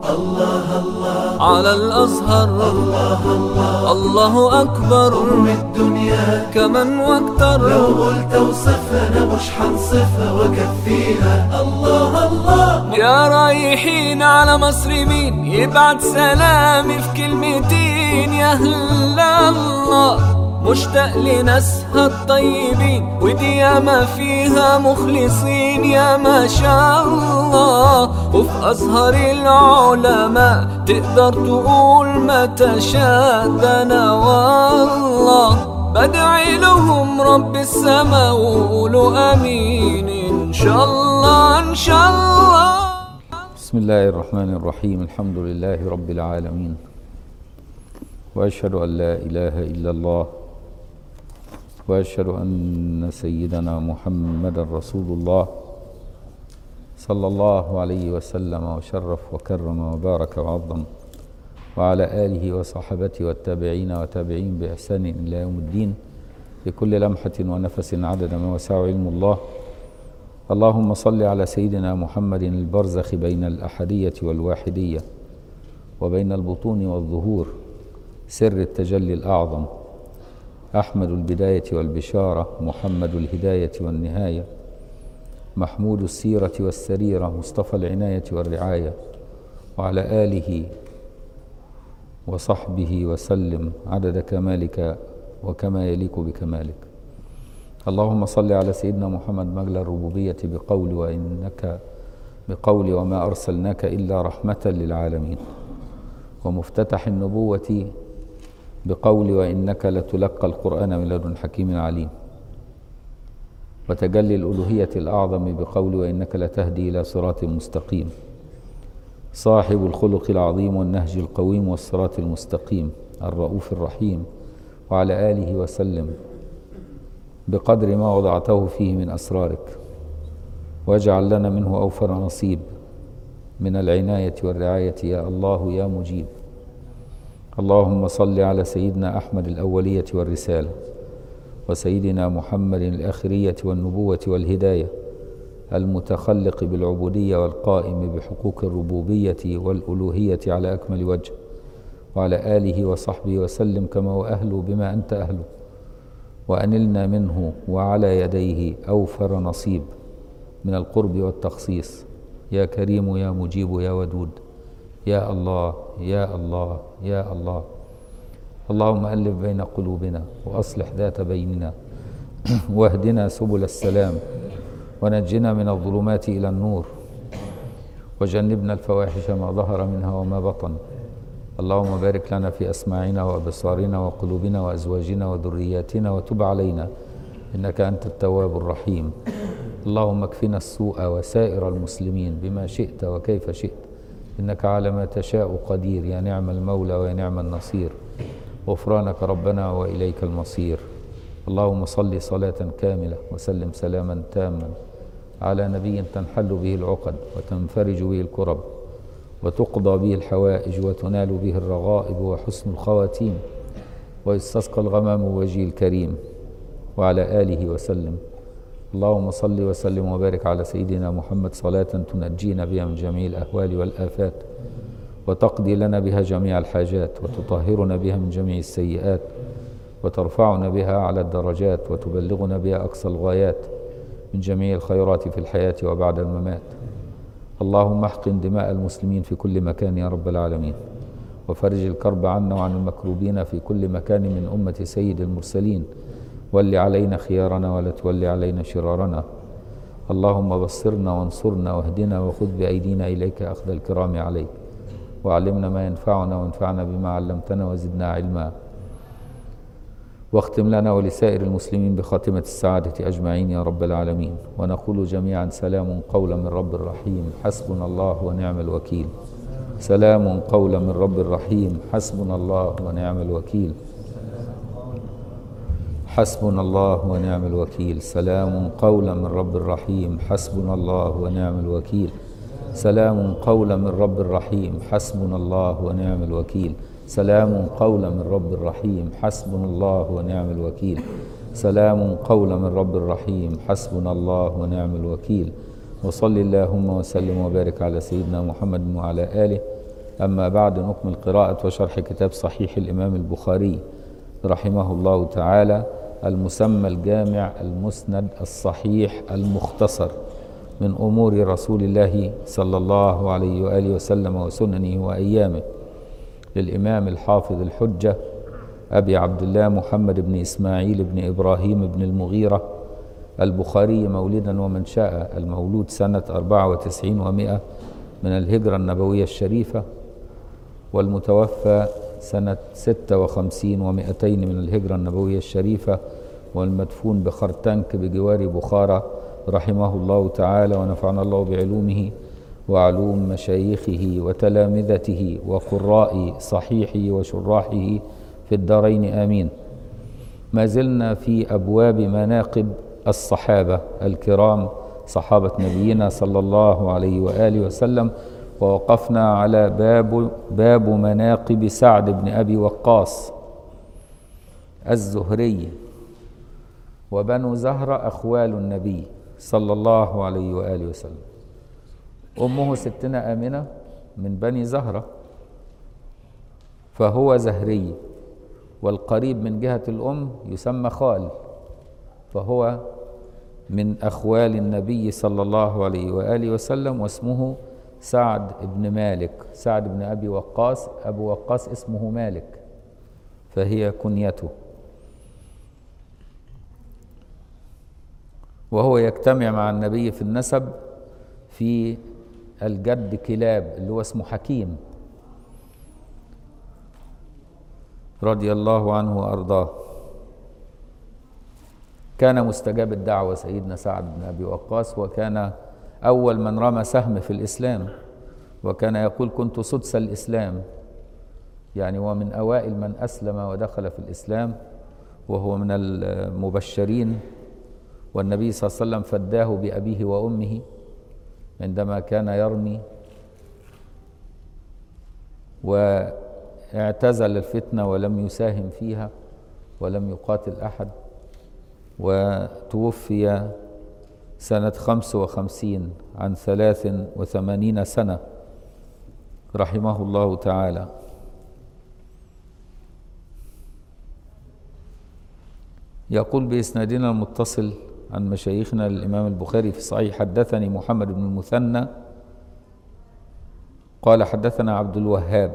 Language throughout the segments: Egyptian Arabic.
الله الله على الأزهر الله الله الله أكبر أم الدنيا كمن واكتر لو قلت اوصفها انا مش حنصفها واكفيها الله الله يا رايحين على مصر مين يبعت سلامي في كلمتين يا هل الله مشتاق لناسها الطيبين ودي ياما فيها مخلصين يا ما شاء الله وفي أزهر العلماء تقدر تقول ما تشاء ده أنا والله بدعي لهم رب السما وقولوا امين ان شاء الله ان شاء الله بسم الله الرحمن الرحيم الحمد لله رب العالمين واشهد ان لا اله الا الله واشهد ان سيدنا محمدا رسول الله صلى الله عليه وسلم وشرف وكرم وبارك وعظم وعلى اله وصحبته والتابعين وتابعين باحسان الى يوم الدين في كل لمحه ونفس عدد ما وسع علم الله اللهم صل على سيدنا محمد البرزخ بين الأحدية والواحدية وبين البطون والظهور سر التجلي الأعظم أحمد البداية والبشارة محمد الهداية والنهاية محمود السيرة والسريرة مصطفى العناية والرعاية وعلى آله وصحبه وسلم عدد كمالك وكما يليق بكمالك اللهم صل على سيدنا محمد مجل الربوبية بقول وإنك بقول وما أرسلناك إلا رحمة للعالمين ومفتتح النبوة بقول وإنك لتلقى القرآن من لدن حكيم عليم وتجلي الألوهية الأعظم بقول وإنك لتهدي إلى صراط مستقيم صاحب الخلق العظيم والنهج القويم والصراط المستقيم الرؤوف الرحيم وعلى آله وسلم بقدر ما وضعته فيه من اسرارك واجعل لنا منه اوفر نصيب من العنايه والرعايه يا الله يا مجيب اللهم صل على سيدنا احمد الاوليه والرساله وسيدنا محمد الاخريه والنبوه والهدايه المتخلق بالعبوديه والقائم بحقوق الربوبيه والالوهيه على اكمل وجه وعلى اله وصحبه وسلم كما هو اهله بما انت اهله وأنلنا منه وعلى يديه أوفر نصيب من القرب والتخصيص يا كريم يا مجيب يا ودود يا الله يا الله يا الله اللهم ألف بين قلوبنا وأصلح ذات بيننا واهدنا سبل السلام ونجنا من الظلمات إلى النور وجنبنا الفواحش ما ظهر منها وما بطن اللهم بارك لنا في اسماعنا وابصارنا وقلوبنا وازواجنا وذرياتنا وتب علينا انك انت التواب الرحيم اللهم اكفنا السوء وسائر المسلمين بما شئت وكيف شئت انك على ما تشاء قدير يا نعم المولى ويا نعم النصير غفرانك ربنا واليك المصير اللهم صل صلاه كامله وسلم سلاما تاما على نبي تنحل به العقد وتنفرج به الكرب وتقضى به الحوائج وتنال به الرغائب وحسن الخواتيم ويستسقى الغمام وجه الكريم وعلى آله وسلم اللهم صل وسلم وبارك على سيدنا محمد صلاة تنجينا بها من جميع الأهوال والآفات وتقضي لنا بها جميع الحاجات وتطهرنا بها من جميع السيئات وترفعنا بها على الدرجات وتبلغنا بها أقصى الغايات من جميع الخيرات في الحياة وبعد الممات اللهم احقن دماء المسلمين في كل مكان يا رب العالمين وفرج الكرب عنا وعن المكروبين في كل مكان من أمة سيد المرسلين ول علينا خيارنا ولا تول علينا شرارنا اللهم بصرنا وانصرنا واهدنا وخذ بأيدينا إليك أخذ الكرام عليك وعلمنا ما ينفعنا وانفعنا بما علمتنا وزدنا علما واختم لنا ولسائر المسلمين بخاتمة السعادة أجمعين يا رب العالمين ونقول جميعا سلام قولا من رب الرحيم حسبنا الله ونعم الوكيل سلام قولا من رب الرحيم حسبنا الله ونعم الوكيل حسبنا الله ونعم الوكيل سلام قولا من رب الرحيم حسبنا الله ونعم الوكيل سلام قولا من رب الرحيم حسبنا الله ونعم الوكيل سلام قولا من رب الرحيم حسبنا الله ونعم الوكيل سلام قولا من رب الرحيم حسبنا الله ونعم الوكيل وصل اللهم وسلم وبارك على سيدنا محمد وعلى آله أما بعد نكمل قراءة وشرح كتاب صحيح الإمام البخاري رحمه الله تعالى المسمى الجامع المسند الصحيح المختصر من أمور رسول الله صلى الله عليه وآله وسلم وسننه وأيامه للإمام الحافظ الحجة أبي عبد الله محمد بن إسماعيل بن إبراهيم بن المغيرة البخاري مولدا ومنشأ المولود سنة 94 ومائة من الهجرة النبوية الشريفة والمتوفى سنة 56 ومائتين من الهجرة النبوية الشريفة والمدفون بخرتنك بجوار بخارى رحمه الله تعالى ونفعنا الله بعلومه وعلوم مشايخه وتلامذته وقراء صحيحه وشراحه في الدارين آمين ما زلنا في أبواب مناقب الصحابة الكرام صحابة نبينا صلى الله عليه وآله وسلم ووقفنا على باب باب مناقب سعد بن أبي وقاص الزهري وبنو زهرة أخوال النبي صلى الله عليه وآله وسلم أمه ستنا آمنة من بني زهرة فهو زهري والقريب من جهة الأم يسمى خال فهو من أخوال النبي صلى الله عليه وآله وسلم واسمه سعد بن مالك سعد بن أبي وقاص أبو وقاص اسمه مالك فهي كنيته وهو يجتمع مع النبي في النسب في الجد كلاب اللي هو اسمه حكيم رضي الله عنه وارضاه كان مستجاب الدعوه سيدنا سعد بن ابي وقاص وكان اول من رمى سهم في الاسلام وكان يقول كنت سدس الاسلام يعني هو من اوائل من اسلم ودخل في الاسلام وهو من المبشرين والنبي صلى الله عليه وسلم فداه بابيه وامه عندما كان يرمي واعتزل الفتنه ولم يساهم فيها ولم يقاتل احد وتوفي سنة خمس وخمسين عن ثلاث وثمانين سنة رحمه الله تعالى يقول بإسنادنا المتصل عن مشايخنا الإمام البخاري في صحيح حدثني محمد بن المثنى قال حدثنا عبد الوهاب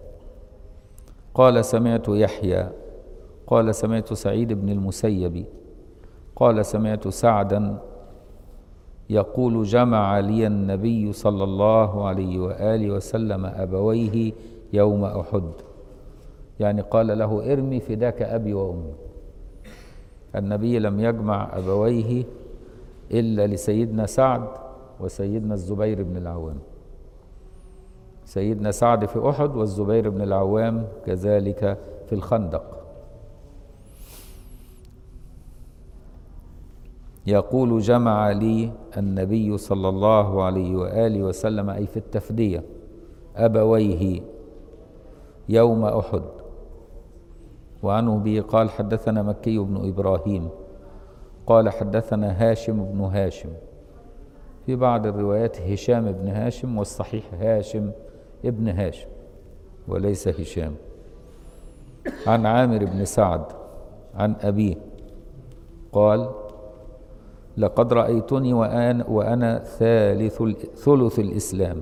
قال سمعت يحيى قال سمعت سعيد بن المسيب قال سمعت سعدا يقول جمع لي النبي صلى الله عليه واله وسلم ابويه يوم احد يعني قال له ارمي فداك ابي وامي النبي لم يجمع ابويه الا لسيدنا سعد وسيدنا الزبير بن العوام سيدنا سعد في احد والزبير بن العوام كذلك في الخندق يقول جمع لي النبي صلى الله عليه واله وسلم اي في التفديه ابويه يوم احد وعنه به قال حدثنا مكي بن ابراهيم قال حدثنا هاشم بن هاشم في بعض الروايات هشام بن هاشم والصحيح هاشم ابن هاشم وليس هشام عن عامر بن سعد عن أبيه قال لقد رأيتني وأنا, وأنا ثالث ثلث الإسلام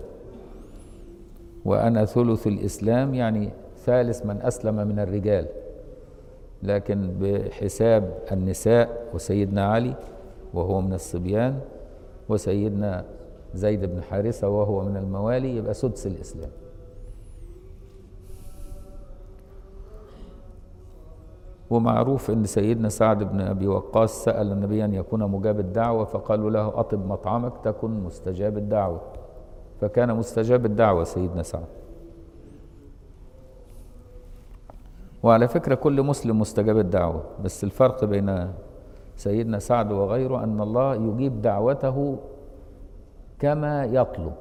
وأنا ثلث الإسلام يعني ثالث من أسلم من الرجال لكن بحساب النساء وسيدنا علي وهو من الصبيان وسيدنا زيد بن حارثة وهو من الموالي يبقى سدس الإسلام ومعروف ان سيدنا سعد بن ابي وقاص سال النبي ان يكون مجاب الدعوه فقالوا له اطب مطعمك تكن مستجاب الدعوه فكان مستجاب الدعوه سيدنا سعد وعلى فكره كل مسلم مستجاب الدعوه بس الفرق بين سيدنا سعد وغيره ان الله يجيب دعوته كما يطلب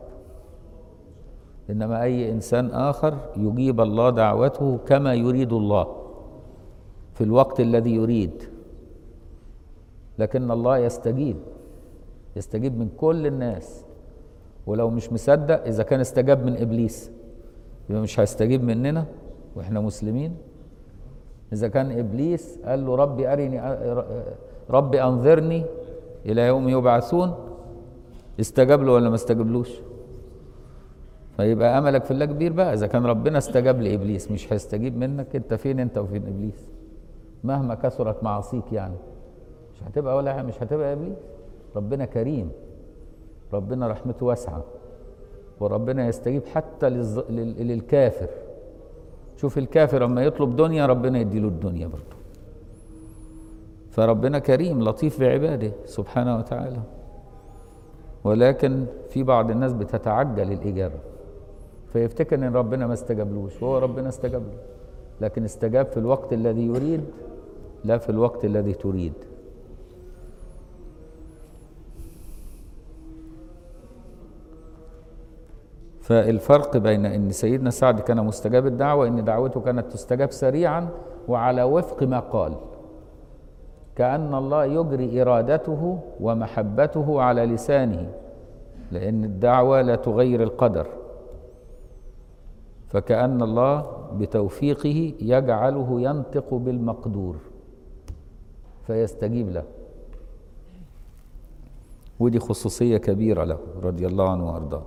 انما اي انسان اخر يجيب الله دعوته كما يريد الله في الوقت الذي يريد لكن الله يستجيب يستجيب من كل الناس ولو مش مصدق اذا كان استجاب من ابليس يبقى مش هيستجيب مننا واحنا مسلمين اذا كان ابليس قال له ربي ارني ربي انظرني الى يوم يبعثون استجاب له ولا ما استجابلوش فيبقى املك في الله كبير بقى اذا كان ربنا استجاب لابليس مش هيستجيب منك انت فين انت وفين ابليس مهما كثرت معاصيك يعني مش هتبقى ولا حاجة، مش هتبقى ابليس ربنا كريم ربنا رحمته واسعه وربنا يستجيب حتى للز... لل... للكافر شوف الكافر لما يطلب دنيا ربنا يديله الدنيا برضه فربنا كريم لطيف بعباده سبحانه وتعالى ولكن في بعض الناس بتتعجل الإجابة فيفتكر ان ربنا ما استجابلوش وهو ربنا استجاب له لكن استجاب في الوقت الذي يريد لا في الوقت الذي تريد فالفرق بين ان سيدنا سعد كان مستجاب الدعوه ان دعوته كانت تستجاب سريعا وعلى وفق ما قال كان الله يجري ارادته ومحبته على لسانه لان الدعوه لا تغير القدر فكأن الله بتوفيقه يجعله ينطق بالمقدور فيستجيب له ودي خصوصية كبيرة له رضي الله عنه وأرضاه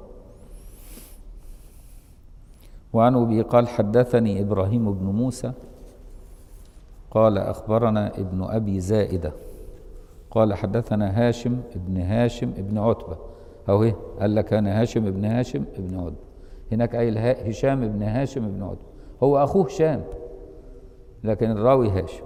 وعن أبي قال حدثني إبراهيم بن موسى قال أخبرنا ابن أبي زائدة قال حدثنا هاشم ابن هاشم ابن عتبة أو إيه قال لك أنا هاشم ابن هاشم ابن عتبة هناك قايل هشام ابن هاشم ابن عتبة هو أخوه هشام لكن الراوي هاشم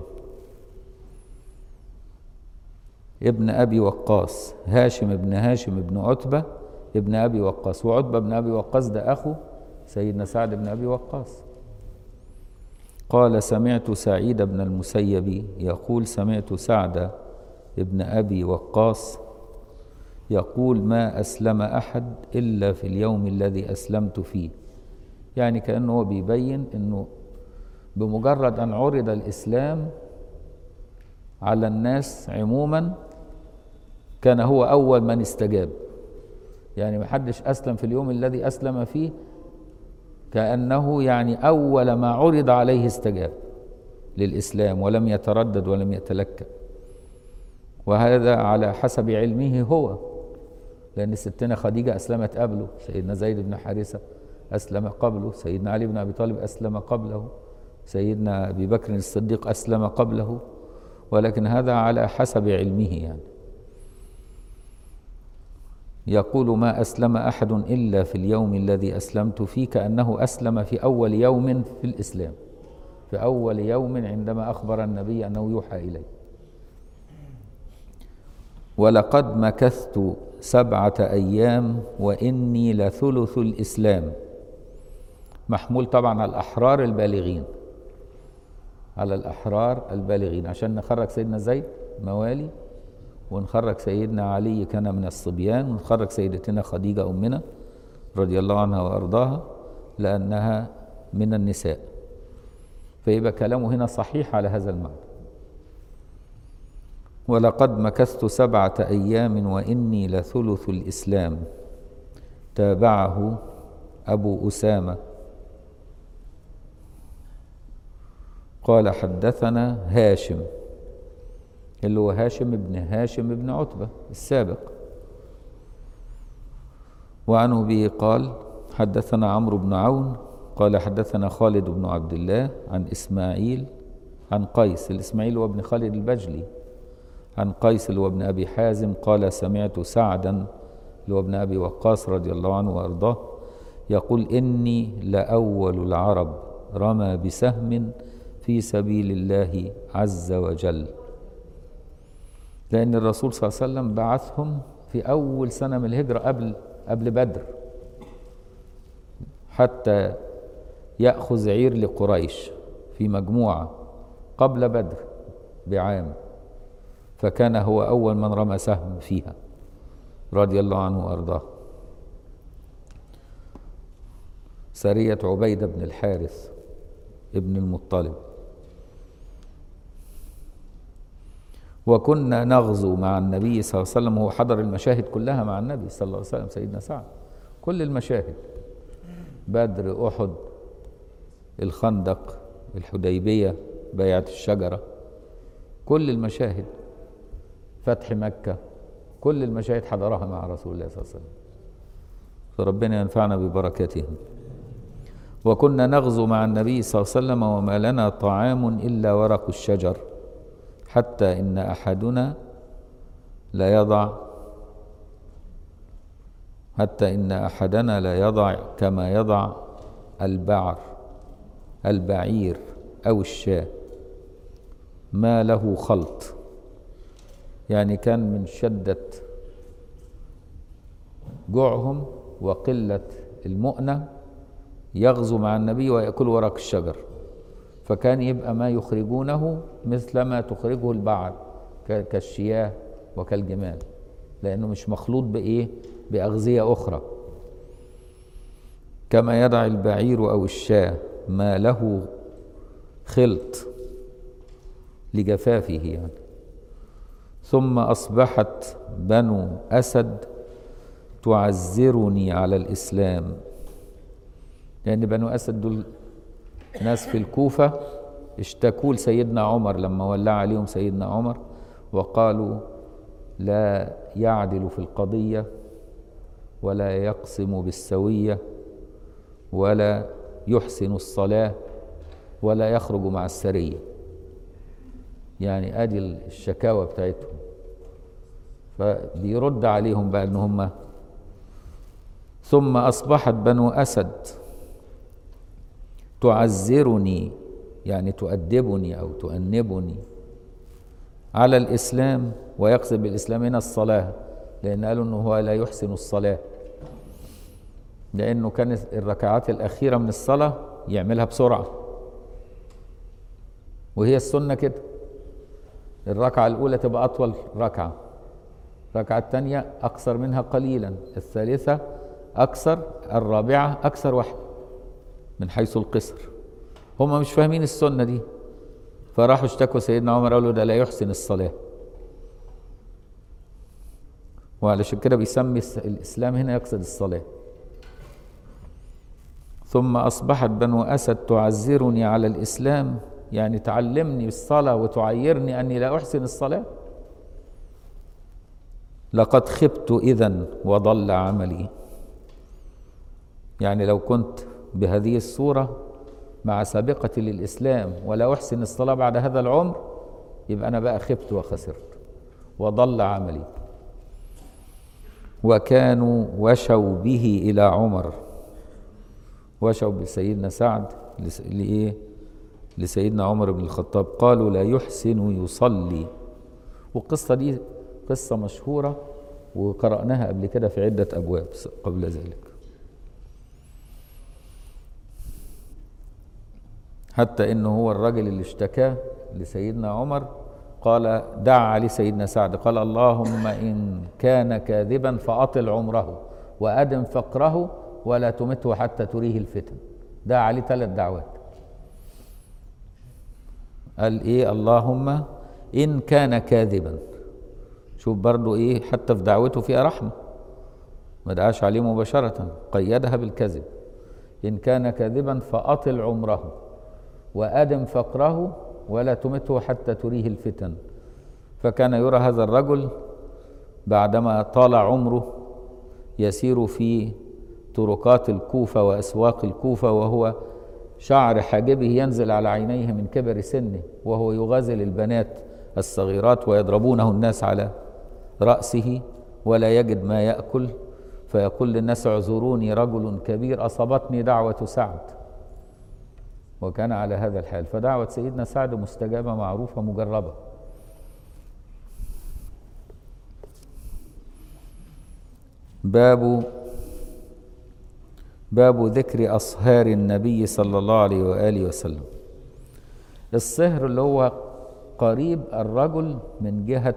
ابن أبي وقاص هاشم ابن هاشم ابن عتبة ابن أبي وقاص وعتبة ابن أبي وقاص ده أخو سيدنا سعد بن أبي وقاص قال سمعت سعيد بن المسيب يقول سمعت سعد ابن أبي وقاص يقول ما أسلم أحد إلا في اليوم الذي أسلمت فيه يعني كأنه هو بيبين أنه بمجرد أن عرض الإسلام على الناس عموما كان هو أول من استجاب يعني ما حدش أسلم في اليوم الذي أسلم فيه كأنه يعني أول ما عرض عليه استجاب للإسلام ولم يتردد ولم يتلكأ وهذا على حسب علمه هو لأن ستنا خديجة أسلمت قبله سيدنا زيد بن حارثة أسلم قبله سيدنا علي بن أبي طالب أسلم قبله سيدنا أبي بكر الصديق أسلم قبله ولكن هذا على حسب علمه يعني يقول ما أسلم أحد إلا في اليوم الذي أسلمت فيه كأنه أسلم في أول يوم في الإسلام في أول يوم عندما أخبر النبي أنه يوحى إليه ولقد مكثت سبعة أيام وإني لثلث الإسلام محمول طبعا على الأحرار البالغين على الأحرار البالغين عشان نخرج سيدنا زيد موالي ونخرج سيدنا علي كان من الصبيان ونخرج سيدتنا خديجة أمنا رضي الله عنها وأرضاها لأنها من النساء فيبقى كلامه هنا صحيح على هذا المعنى ولقد مكثت سبعة أيام وإني لثلث الإسلام تابعه أبو أسامة قال حدثنا هاشم اللي هو هاشم بن هاشم بن عتبة السابق وعنه به قال حدثنا عمرو بن عون قال حدثنا خالد بن عبد الله عن إسماعيل عن قيس الإسماعيل هو ابن خالد البجلي عن قيس اللي هو ابن أبي حازم قال سمعت سعدا اللي هو ابن أبي وقاص رضي الله عنه وأرضاه يقول إني لأول العرب رمى بسهم في سبيل الله عز وجل لأن الرسول صلى الله عليه وسلم بعثهم في أول سنة من الهجرة قبل قبل بدر حتى يأخذ عير لقريش في مجموعة قبل بدر بعام فكان هو أول من رمى سهم فيها رضي الله عنه وأرضاه سرية عبيدة بن الحارث ابن المطلب وكنا نغزو مع النبي صلى الله عليه وسلم هو حضر المشاهد كلها مع النبي صلى الله عليه وسلم سيدنا سعد كل المشاهد بدر أحد الخندق الحديبية بيعة الشجرة كل المشاهد فتح مكة كل المشاهد حضرها مع رسول الله صلى الله عليه وسلم فربنا ينفعنا ببركاتهم وكنا نغزو مع النبي صلى الله عليه وسلم وما لنا طعام إلا ورق الشجر حتى إن أحدنا لا يضع حتى إن أحدنا لا يضع كما يضع البعر البعير أو الشاة ما له خلط يعني كان من شدة جوعهم وقلة المؤنة يغزو مع النبي ويأكل ورق الشجر فكان يبقى ما يخرجونه مثل ما تخرجه البعر ك- كالشياه وكالجمال لأنه مش مخلوط بإيه بأغذية أخرى كما يدع البعير أو الشاة ما له خلط لجفافه يعني ثم أصبحت بنو أسد تعزرني على الإسلام لأن بنو أسد دول ناس في الكوفة اشتكوا لسيدنا عمر لما ولى عليهم سيدنا عمر وقالوا لا يعدل في القضية ولا يقسم بالسوية ولا يحسن الصلاة ولا يخرج مع السرية يعني ادي الشكاوى بتاعتهم فبيرد عليهم بقى ان هم ثم اصبحت بنو اسد تعزرني يعني تؤدبني او تؤنبني على الاسلام ويقصد بالاسلام هنا الصلاه لان قالوا انه هو لا يحسن الصلاه لانه كانت الركعات الاخيره من الصلاه يعملها بسرعه وهي السنه كده الركعه الاولى تبقى اطول ركعه الركعه الثانيه اقصر منها قليلا الثالثه اكثر الرابعه اكثر واحده من حيث القصر هم مش فاهمين السنه دي فراحوا اشتكوا سيدنا عمر قالوا ده لا يحسن الصلاه وعلشان كده بيسمي الس- الاسلام هنا يقصد الصلاه ثم اصبحت بنو اسد تعزرني على الاسلام يعني تعلمني الصلاه وتعيرني اني لا احسن الصلاه لقد خبت اذا وضل عملي يعني لو كنت بهذه الصوره مع سابقتي للاسلام ولا احسن الصلاه بعد هذا العمر يبقى انا بقى خبت وخسرت وضل عملي وكانوا وشوا به الى عمر وشوا بسيدنا سعد لس- لايه لسيدنا عمر بن الخطاب قالوا لا يحسن يصلي والقصه دي قصه مشهوره وقراناها قبل كده في عده ابواب س- قبل ذلك حتى انه هو الرجل اللي اشتكاه لسيدنا عمر قال دعا عليه سيدنا سعد قال اللهم ان كان كاذبا فاطل عمره وادم فقره ولا تمته حتى تريه الفتن دعا عليه ثلاث دعوات قال ايه اللهم ان كان كاذبا شوف برضو ايه حتى في دعوته فيها رحمه ما دعاش عليه مباشره قيدها بالكذب ان كان كاذبا فاطل عمره وادم فقره ولا تمته حتى تريه الفتن فكان يرى هذا الرجل بعدما طال عمره يسير في طرقات الكوفه واسواق الكوفه وهو شعر حاجبه ينزل على عينيه من كبر سنه وهو يغازل البنات الصغيرات ويضربونه الناس على راسه ولا يجد ما ياكل فيقول للناس اعذروني رجل كبير اصابتني دعوه سعد وكان على هذا الحال فدعوة سيدنا سعد مستجابة معروفة مجربة باب باب ذكر أصهار النبي صلى الله عليه وآله وسلم الصهر اللي هو قريب الرجل من جهة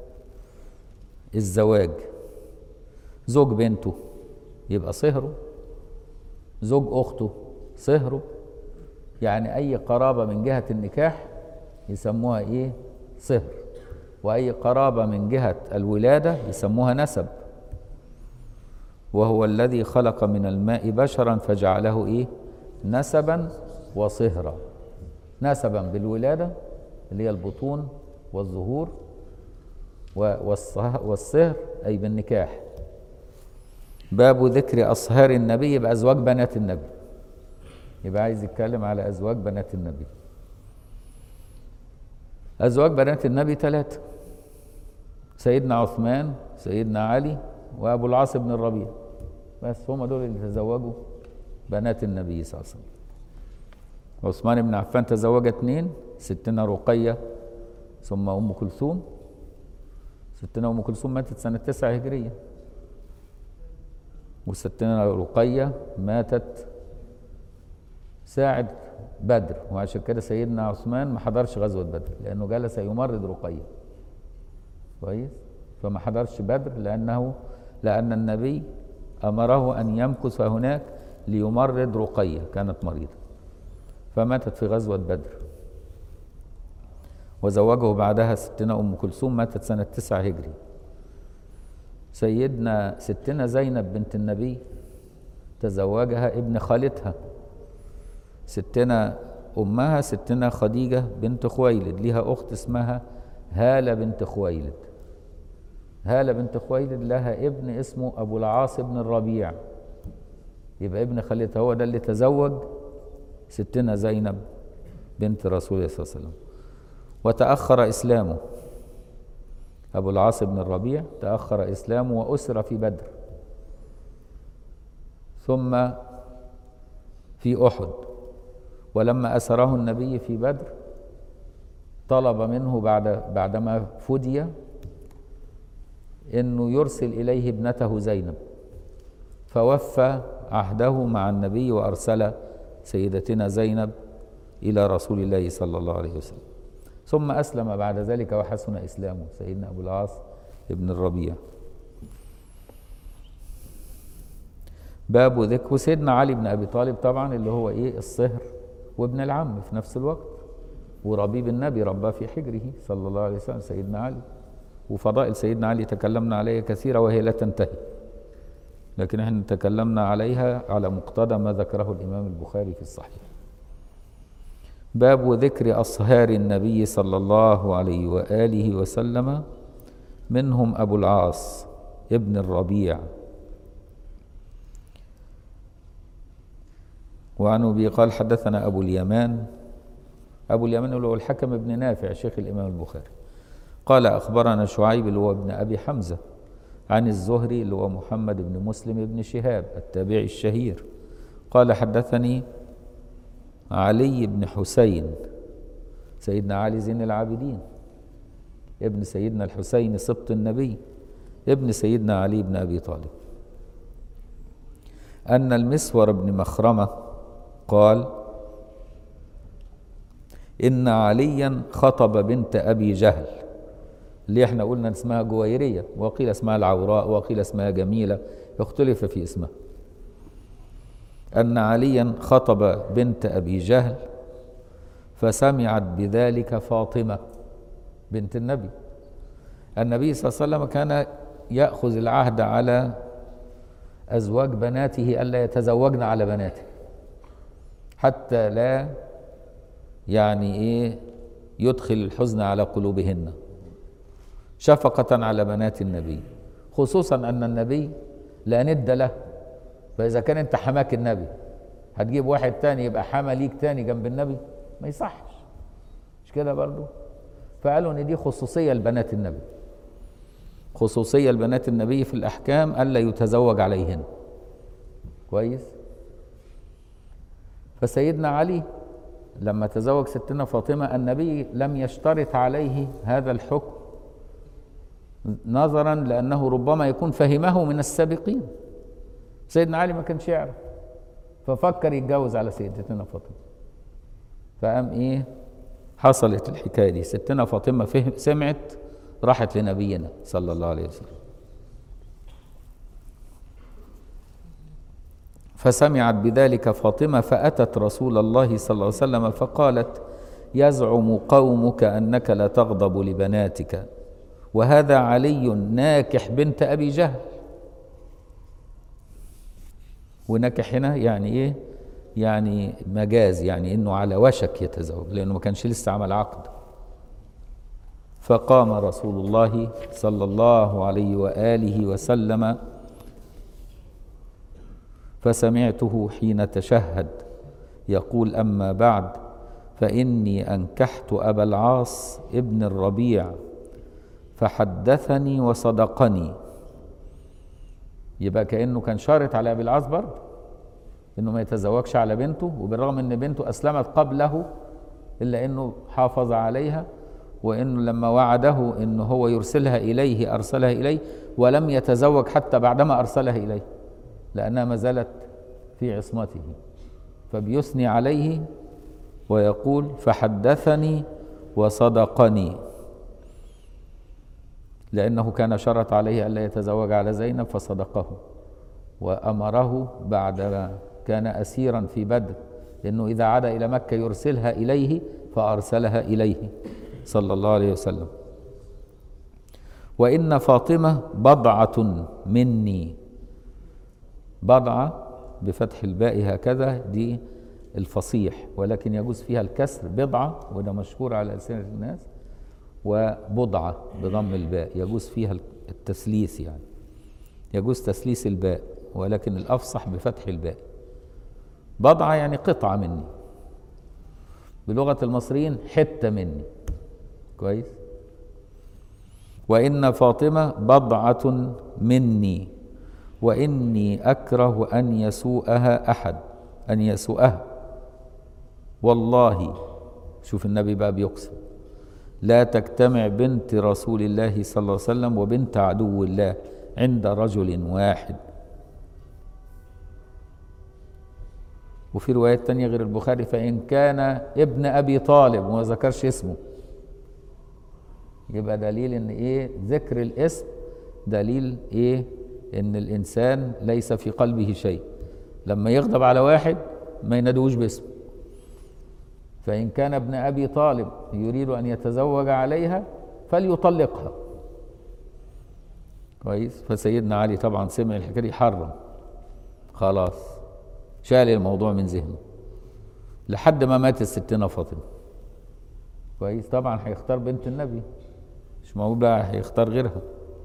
الزواج زوج بنته يبقى صهره زوج أخته صهره يعني أي قرابة من جهة النكاح يسموها إيه؟ صهر وأي قرابة من جهة الولادة يسموها نسب وهو الذي خلق من الماء بشرا فجعله إيه؟ نسبا وصهرا نسبا بالولادة اللي هي البطون والظهور و- والصه- والصهر أي بالنكاح باب ذكر أصهار النبي يبقى أزواج بنات النبي يبقى عايز يتكلم على أزواج بنات النبي أزواج بنات النبي ثلاثة سيدنا عثمان سيدنا علي وأبو العاص بن الربيع بس هم دول اللي تزوجوا بنات النبي صلى الله عليه وسلم عثمان بن عفان تزوج اثنين ستنا رقية ثم أم كلثوم ستنا أم كلثوم ماتت سنة تسعة هجرية وستنا رقية ماتت ساعة بدر وعشان كده سيدنا عثمان ما حضرش غزوة بدر لأنه جلس يمرض رقية كويس فما حضرش بدر لأنه لأن النبي أمره أن يمكث هناك ليمرض رقية كانت مريضة فماتت في غزوة بدر وزوجه بعدها ستنا أم كلثوم ماتت سنة تسعة هجري سيدنا ستنا زينب بنت النبي تزوجها ابن خالتها ستنا أمها ستنا خديجة بنت خويلد ليها أخت اسمها هالة بنت خويلد هالة بنت خويلد لها ابن اسمه أبو العاص بن الربيع يبقى ابن خالتها هو ده اللي تزوج ستنا زينب بنت رسول الله صلى الله عليه وسلم وتأخر إسلامه أبو العاص بن الربيع تأخر إسلامه وأسر في بدر ثم في أحد ولما أسره النبي في بدر طلب منه بعد بعدما فدي انه يرسل اليه ابنته زينب فوفى عهده مع النبي وارسل سيدتنا زينب الى رسول الله صلى الله عليه وسلم ثم اسلم بعد ذلك وحسن اسلامه سيدنا ابو العاص ابن الربيع باب ذكر وسيدنا علي بن ابي طالب طبعا اللي هو ايه الصهر وابن العم في نفس الوقت وربيب النبي رباه في حجره صلى الله عليه وسلم سيدنا علي وفضائل سيدنا علي تكلمنا عليها كثيرة وهي لا تنتهي لكن احنا تكلمنا عليها على مقتضى ما ذكره الإمام البخاري في الصحيح باب ذكر أصهار النبي صلى الله عليه وآله وسلم منهم أبو العاص ابن الربيع وعن أبي قال حدثنا أبو اليمان أبو اليمان اللي هو الحكم بن نافع شيخ الإمام البخاري قال أخبرنا شعيب اللي هو ابن أبي حمزة عن الزهري اللي هو محمد بن مسلم بن شهاب التابعي الشهير قال حدثني علي بن حسين سيدنا علي زين العابدين ابن سيدنا الحسين سبط النبي ابن سيدنا علي بن أبي طالب أن المسور بن مخرمة قال إن عليا خطب بنت أبي جهل اللي احنا قلنا اسمها جويرية وقيل اسمها العوراء وقيل اسمها جميلة اختلف في اسمها أن عليا خطب بنت أبي جهل فسمعت بذلك فاطمة بنت النبي النبي صلى الله عليه وسلم كان يأخذ العهد على أزواج بناته ألا يتزوجن على بناته حتى لا يعني إيه يدخل الحزن على قلوبهن شفقة على بنات النبي خصوصا أن النبي لا ند له فإذا كان أنت حماك النبي هتجيب واحد تاني يبقى حما ليك تاني جنب النبي ما يصحش مش كده برضو فقالوا ان دي خصوصية لبنات النبي خصوصية لبنات النبي في الأحكام ألا يتزوج عليهن كويس فسيدنا علي لما تزوج ستنا فاطمة النبي لم يشترط عليه هذا الحكم نظرا لأنه ربما يكون فهمه من السابقين سيدنا علي ما كانش يعرف ففكر يتجوز على سيدتنا فاطمة فقام ايه حصلت الحكاية دي ستنا فاطمة فهم سمعت راحت لنبينا صلى الله عليه وسلم فسمعت بذلك فاطمة فأتت رسول الله صلى الله عليه وسلم فقالت يزعم قومك أنك لا تغضب لبناتك وهذا علي ناكح بنت أبي جهل ونكح هنا يعني إيه يعني مجاز يعني انه على وشك يتزوج لانه ما كانش لسه عمل عقد فقام رسول الله صلى الله عليه واله وسلم فسمعته حين تشهد يقول اما بعد فاني انكحت ابا العاص ابن الربيع فحدثني وصدقني يبقى كانه كان شارط على ابي العاص برضه انه ما يتزوجش على بنته وبالرغم ان بنته اسلمت قبله الا انه حافظ عليها وانه لما وعده انه هو يرسلها اليه ارسلها اليه ولم يتزوج حتى بعدما ارسلها اليه لانها ما زالت في عصمته فبيثني عليه ويقول فحدثني وصدقني لأنه كان شرط عليه ألا يتزوج على زينب فصدقه وأمره بعد كان أسيرا في بدر لأنه إذا عاد إلى مكة يرسلها إليه فأرسلها إليه صلى الله عليه وسلم وإن فاطمة بضعة مني بضعة بفتح الباء هكذا دي الفصيح ولكن يجوز فيها الكسر بضعة وده مشهور على ألسنة الناس وبضعة بضم الباء يجوز فيها التثليث يعني يجوز تثليث الباء ولكن الأفصح بفتح الباء بضعة يعني قطعة مني بلغة المصريين حتة مني كويس وإن فاطمة بضعة مني وإني أكره أن يسوءها أحد أن يسوءها والله شوف النبي بقى بيقسم لا تجتمع بنت رسول الله صلى الله عليه وسلم وبنت عدو الله عند رجل واحد وفي روايات تانية غير البخاري فإن كان ابن أبي طالب وما ذكرش اسمه يبقى دليل إن إيه ذكر الاسم دليل إيه إن الإنسان ليس في قلبه شيء لما يغضب على واحد ما ينادوش باسمه فإن كان ابن أبي طالب يريد أن يتزوج عليها فليطلقها كويس فسيدنا علي طبعا سمع الحكاية دي حرم خلاص شال الموضوع من ذهنه لحد ما مات الستنا فاطمة كويس طبعا هيختار بنت النبي مش معقول بقى هيختار غيرها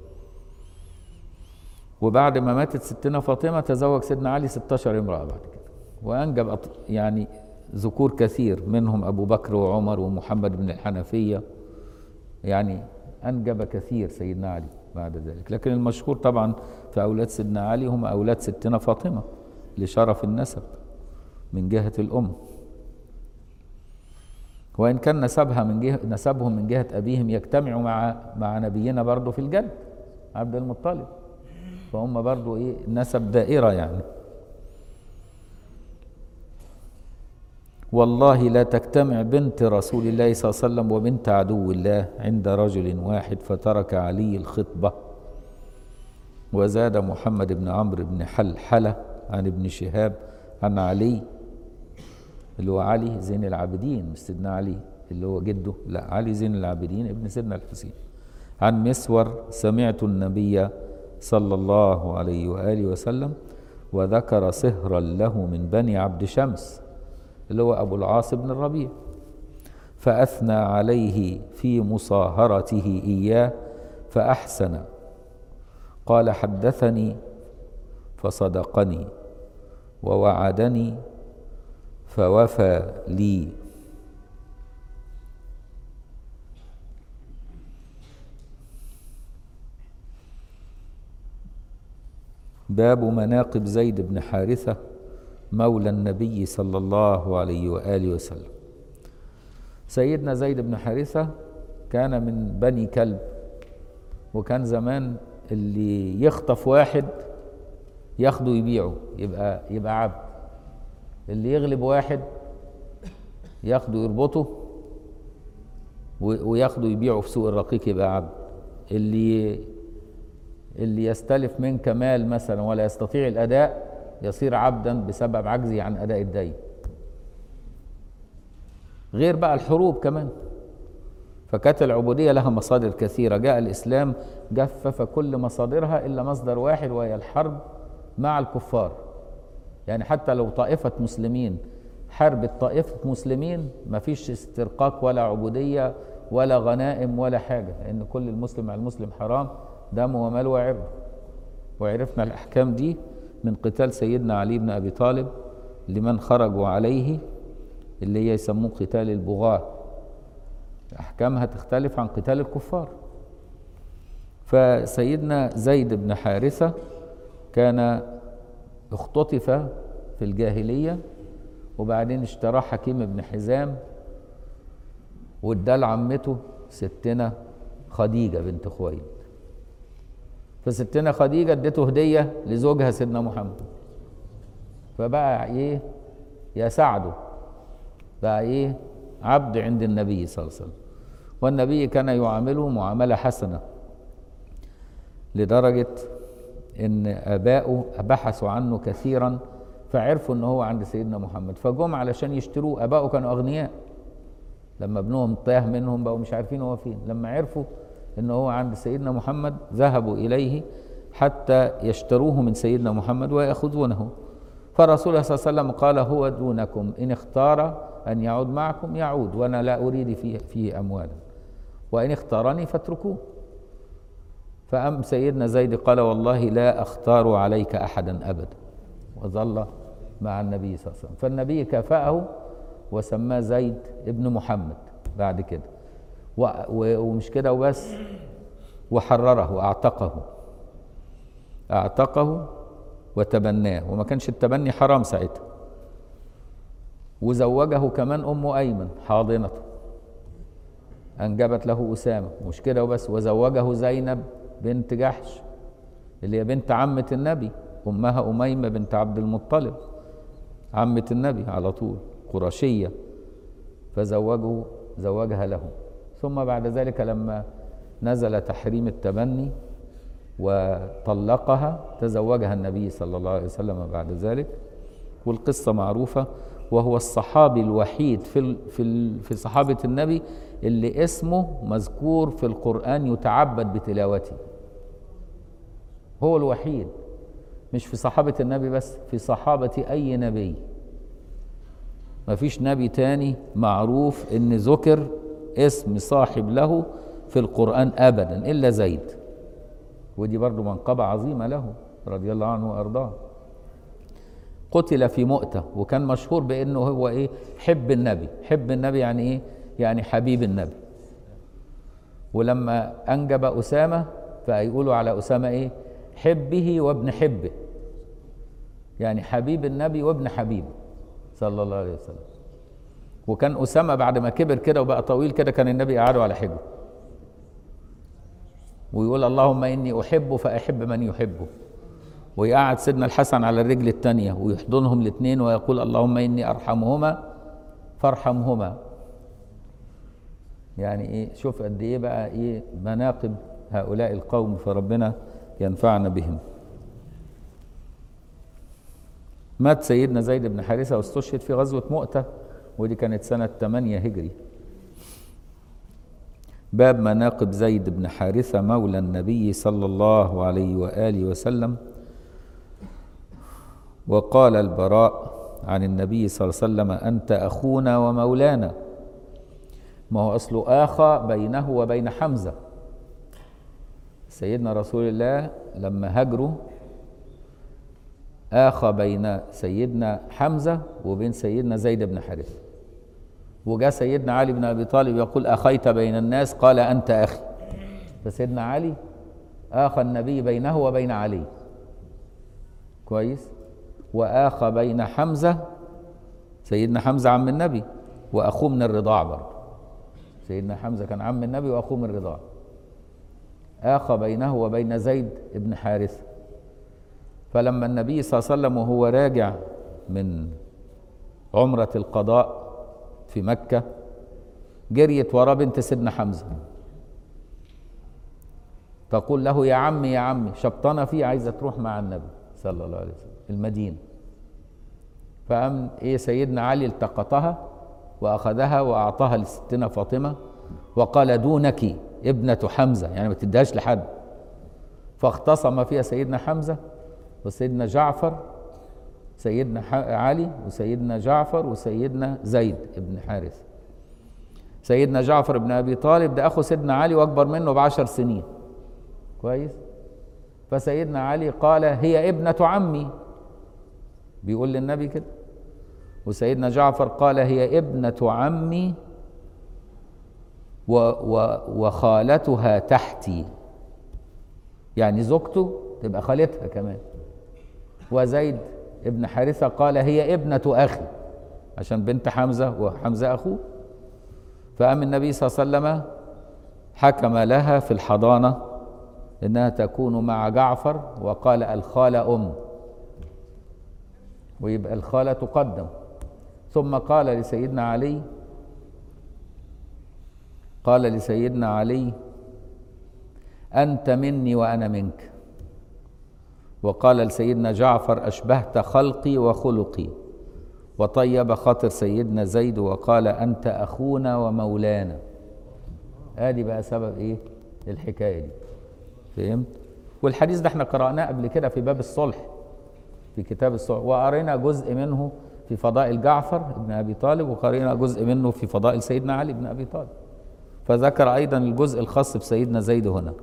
وبعد ما ماتت ستنا فاطمة تزوج سيدنا علي 16 امرأة بعد كده وأنجب يعني ذكور كثير منهم أبو بكر وعمر ومحمد بن الحنفية يعني أنجب كثير سيدنا علي بعد ذلك لكن المشهور طبعا في أولاد سيدنا علي هم أولاد ستنا فاطمة لشرف النسب من جهة الأم وإن كان نسبها من جهة نسبهم من جهة أبيهم يجتمع مع مع نبينا برضه في الجد عبد المطلب فهم برضه إيه نسب دائرة يعني والله لا تجتمع بنت رسول الله صلى الله عليه وسلم وبنت عدو الله عند رجل واحد فترك علي الخطبة وزاد محمد بن عمرو بن حلحلة عن ابن شهاب عن علي اللي هو علي زين العابدين مش سيدنا علي اللي هو جده لا علي زين العابدين ابن سيدنا الحسين عن مسور سمعت النبي صلى الله عليه وآله وسلم وذكر صهرا له من بني عبد شمس اللي هو أبو العاص بن الربيع فأثنى عليه في مصاهرته إياه فأحسن قال حدثني فصدقني ووعدني فوفى لي باب مناقب زيد بن حارثه مولى النبي صلى الله عليه واله وسلم سيدنا زيد بن حارثه كان من بني كلب وكان زمان اللي يخطف واحد ياخده يبيعه يبقى يبقى عبد اللي يغلب واحد ياخده يربطه وياخده يبيعه في سوق الرقيق يبقى عبد اللي اللي يستلف منك مال مثلا ولا يستطيع الاداء يصير عبدا بسبب عجزه عن اداء الدين غير بقى الحروب كمان فكانت العبودية لها مصادر كثيرة جاء الإسلام جفف كل مصادرها إلا مصدر واحد وهي الحرب مع الكفار يعني حتى لو طائفة مسلمين حربت طائفة مسلمين ما فيش استرقاق ولا عبودية ولا غنائم ولا حاجة لأن كل المسلم على المسلم حرام دمه وماله وعرضه وعرفنا الأحكام دي من قتال سيدنا علي بن أبي طالب لمن خرجوا عليه اللي هي يسموه قتال البغاة أحكامها تختلف عن قتال الكفار فسيدنا زيد بن حارثة كان اختطف في الجاهلية وبعدين اشتراه حكيم بن حزام واداه لعمته ستنا خديجة بنت خويلد فستنا خديجة ادته هدية لزوجها سيدنا محمد فبقى ايه يساعده بقى ايه عبد عند النبي صلى الله عليه وسلم والنبي كان يعامله معاملة حسنة لدرجة ان اباؤه بحثوا عنه كثيرا فعرفوا ان هو عند سيدنا محمد فجم علشان يشتروه اباؤه كانوا اغنياء لما ابنهم تاه منهم بقوا مش عارفين هو فين لما عرفوا ان هو عند سيدنا محمد ذهبوا اليه حتى يشتروه من سيدنا محمد وياخذونه فرسول الله صلى الله عليه وسلم قال هو دونكم ان اختار ان يعود معكم يعود وانا لا اريد فيه, فيه اموالا وان اختارني فاتركوه فأم سيدنا زيد قال والله لا أختار عليك أحدا أبدا وظل مع النبي صلى الله عليه وسلم فالنبي كافأه وسماه زيد ابن محمد بعد كده و- و- ومش كده وبس وحرره أعتقه أعتقه وتبناه وما كانش التبني حرام ساعتها وزوجه كمان أم أيمن حاضنته أنجبت له أسامة مش كده وبس وزوجه زينب بنت جحش اللي هي بنت عمة النبي أمها أميمة بنت عبد المطلب عمة النبي على طول قرشية فزوجه زوجها له ثم بعد ذلك لما نزل تحريم التبني وطلقها تزوجها النبي صلى الله عليه وسلم بعد ذلك والقصة معروفة وهو الصحابي الوحيد في ال- في ال- في صحابة النبي اللي اسمه مذكور في القرآن يتعبد بتلاوته هو الوحيد مش في صحابة النبي بس في صحابة أي نبي ما فيش نبي تاني معروف ان ذكر اسم صاحب له في القرآن أبدا إلا زيد ودي برضو منقبة عظيمة له رضي الله عنه وأرضاه قتل في مؤتة وكان مشهور بأنه هو إيه حب النبي حب النبي يعني إيه يعني حبيب النبي ولما أنجب أسامة فيقولوا على أسامة إيه حبه وابن حبه يعني حبيب النبي وابن حبيبه صلى الله عليه وسلم وكان أسامة بعد ما كبر كده وبقى طويل كده كان النبي قعده على حجره ويقول اللهم إني أحبه فأحب من يحبه ويقعد سيدنا الحسن على الرجل الثانية ويحضنهم الاثنين ويقول اللهم إني أرحمهما فارحمهما يعني إيه شوف قد إيه بقى إيه مناقب هؤلاء القوم فربنا ينفعنا بهم مات سيدنا زيد بن حارثة واستشهد في غزوة مؤتة ودي كانت سنة 8 هجري باب مناقب زيد بن حارثة مولى النبي صلى الله عليه وآله وسلم وقال البراء عن النبي صلى الله عليه وسلم أنت أخونا ومولانا ما هو أصل آخى بينه وبين حمزة سيدنا رسول الله لما هاجروا آخى بين سيدنا حمزة وبين سيدنا زيد بن حارثة وجاء سيدنا علي بن أبي طالب يقول أخيت بين الناس قال أنت أخي فسيدنا علي آخى النبي بينه وبين علي كويس وآخى بين حمزة سيدنا حمزة عم النبي وأخوه من الرضاع برضه سيدنا حمزة كان عم النبي وأخوه من الرضاع آخى بينه وبين زيد بن حارثة فلما النبي صلى الله عليه وسلم وهو راجع من عمرة القضاء في مكة جريت وراه بنت سيدنا حمزة تقول له يا عمي يا عمي شبطانة فيه عايزة تروح مع النبي صلى الله عليه وسلم المدينة فقام ايه سيدنا علي التقطها واخذها واعطاها لستنا فاطمه وقال دونك ابنه حمزه يعني ما تديهاش لحد فاختصم فيها سيدنا حمزه وسيدنا جعفر سيدنا ح- علي وسيدنا جعفر وسيدنا زيد بن حارث سيدنا جعفر بن ابي طالب ده اخو سيدنا علي واكبر منه بعشر سنين كويس فسيدنا علي قال هي ابنة عمي بيقول للنبي كده وسيدنا جعفر قال هي ابنة عمي و و وخالتها تحتي يعني زوجته تبقى خالتها كمان وزيد ابن حارثة قال هي ابنة أخي عشان بنت حمزة وحمزة أخوه فقام النبي صلى الله عليه وسلم حكم لها في الحضانة إنها تكون مع جعفر وقال الخالة أم ويبقى الخالة تقدم ثم قال لسيدنا علي قال لسيدنا علي أنت مني وأنا منك وقال لسيدنا جعفر أشبهت خلقي وخلقي وطيب خاطر سيدنا زيد وقال أنت أخونا ومولانا ادي بقى سبب ايه الحكايه دي فهمت والحديث ده احنا قرأناه قبل كده في باب الصلح في كتاب الصلح وقرينا جزء منه في فضائل جعفر بن ابي طالب وقرينا جزء منه في فضائل سيدنا علي بن ابي طالب فذكر ايضا الجزء الخاص بسيدنا زيد هنا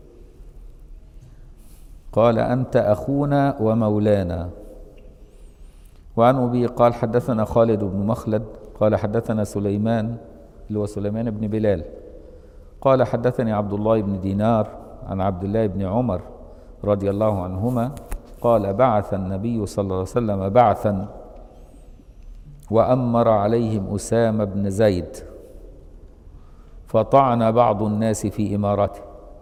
قال انت اخونا ومولانا وعن ابي قال حدثنا خالد بن مخلد قال حدثنا سليمان اللي هو سليمان بن بلال قال حدثني عبد الله بن دينار عن عبد الله بن عمر رضي الله عنهما قال بعث النبي صلى الله عليه وسلم بعثا وأمر عليهم أسامة بن زيد فطعن بعض الناس في إمارته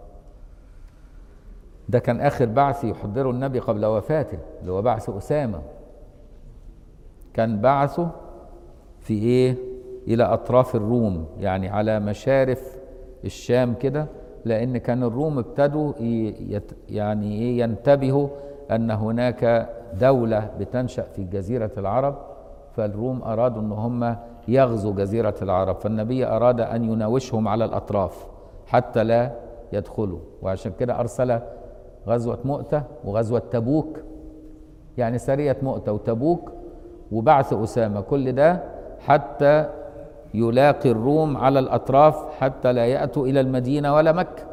ده كان آخر بعث يحضره النبي قبل وفاته اللي هو بعث أسامة كان بعثه في إيه إلى أطراف الروم يعني على مشارف الشام كده لأن كان الروم ابتدوا ي- يت- يعني إيه ينتبهوا أن هناك دولة بتنشأ في جزيرة العرب فالروم أرادوا أن هم يغزوا جزيرة العرب فالنبي أراد أن يناوشهم على الأطراف حتى لا يدخلوا وعشان كده أرسل غزوة مؤتة وغزوة تبوك يعني سرية مؤتة وتبوك وبعث أسامة كل ده حتى يلاقي الروم على الأطراف حتى لا يأتوا إلى المدينة ولا مكة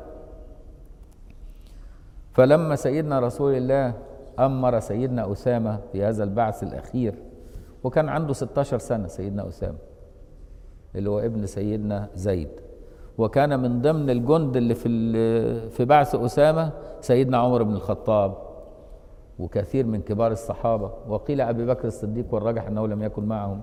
فلما سيدنا رسول الله أمر سيدنا أسامة في هذا البعث الأخير وكان عنده 16 سنة سيدنا أسامة اللي هو ابن سيدنا زيد وكان من ضمن الجند اللي في ال- في بعث أسامة سيدنا عمر بن الخطاب وكثير من كبار الصحابة وقيل أبي بكر الصديق والراجح أنه لم يكن معهم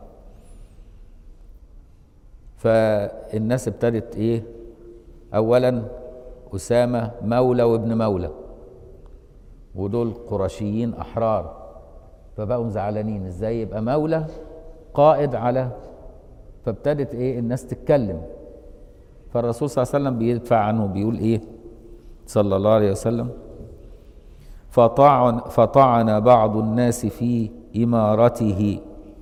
فالناس ابتدت ايه اولا اسامه مولى وابن مولى ودول قرشيين احرار فبقوا زعلانين ازاي يبقى مولى قائد على فابتدت ايه الناس تتكلم فالرسول صلى الله عليه وسلم بيدفع عنه بيقول ايه صلى الله عليه وسلم فطعن فطعن بعض الناس في امارته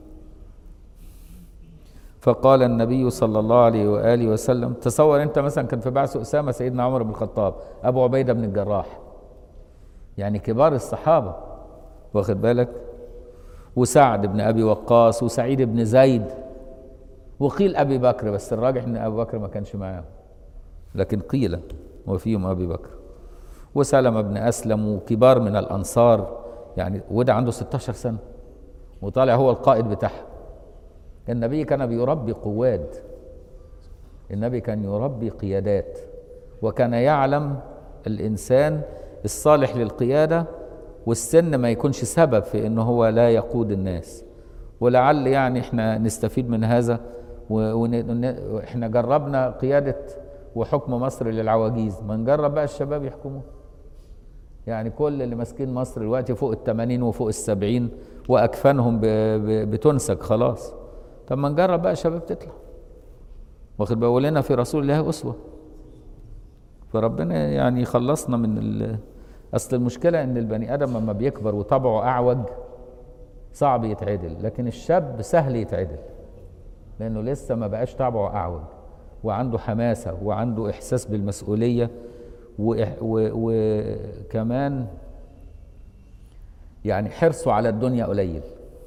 فقال النبي صلى الله عليه واله وسلم تصور انت مثلا كان في بعث اسامه سيدنا عمر بن الخطاب ابو عبيده بن الجراح يعني كبار الصحابه واخد بالك وسعد بن ابي وقاص وسعيد بن زيد وقيل ابي بكر بس الراجح ان ابو بكر ما كانش معاهم لكن قيل وفيهم ابي بكر وسلمة بن اسلم وكبار من الانصار يعني وده عنده 16 سنه وطالع هو القائد بتاعهم النبي كان بيربي قواد النبي كان يربي قيادات وكان يعلم الانسان الصالح للقياده والسن ما يكونش سبب في انه هو لا يقود الناس ولعل يعني احنا نستفيد من هذا واحنا جربنا قياده وحكم مصر للعواجيز ما نجرب بقى الشباب يحكموا يعني كل اللي ماسكين مصر دلوقتي فوق الثمانين وفوق السبعين واكفانهم ب- ب- بتنسج خلاص طب ما نجرب بقى الشباب تطلع واخد بالك ولنا في رسول الله اسوه فربنا يعني يخلصنا من ال... اصل المشكله ان البني ادم لما بيكبر وطبعه اعوج صعب يتعدل لكن الشاب سهل يتعدل لانه لسه ما بقاش طبعه اعوج وعنده حماسه وعنده احساس بالمسؤوليه وإح- و- وكمان يعني حرصه على الدنيا قليل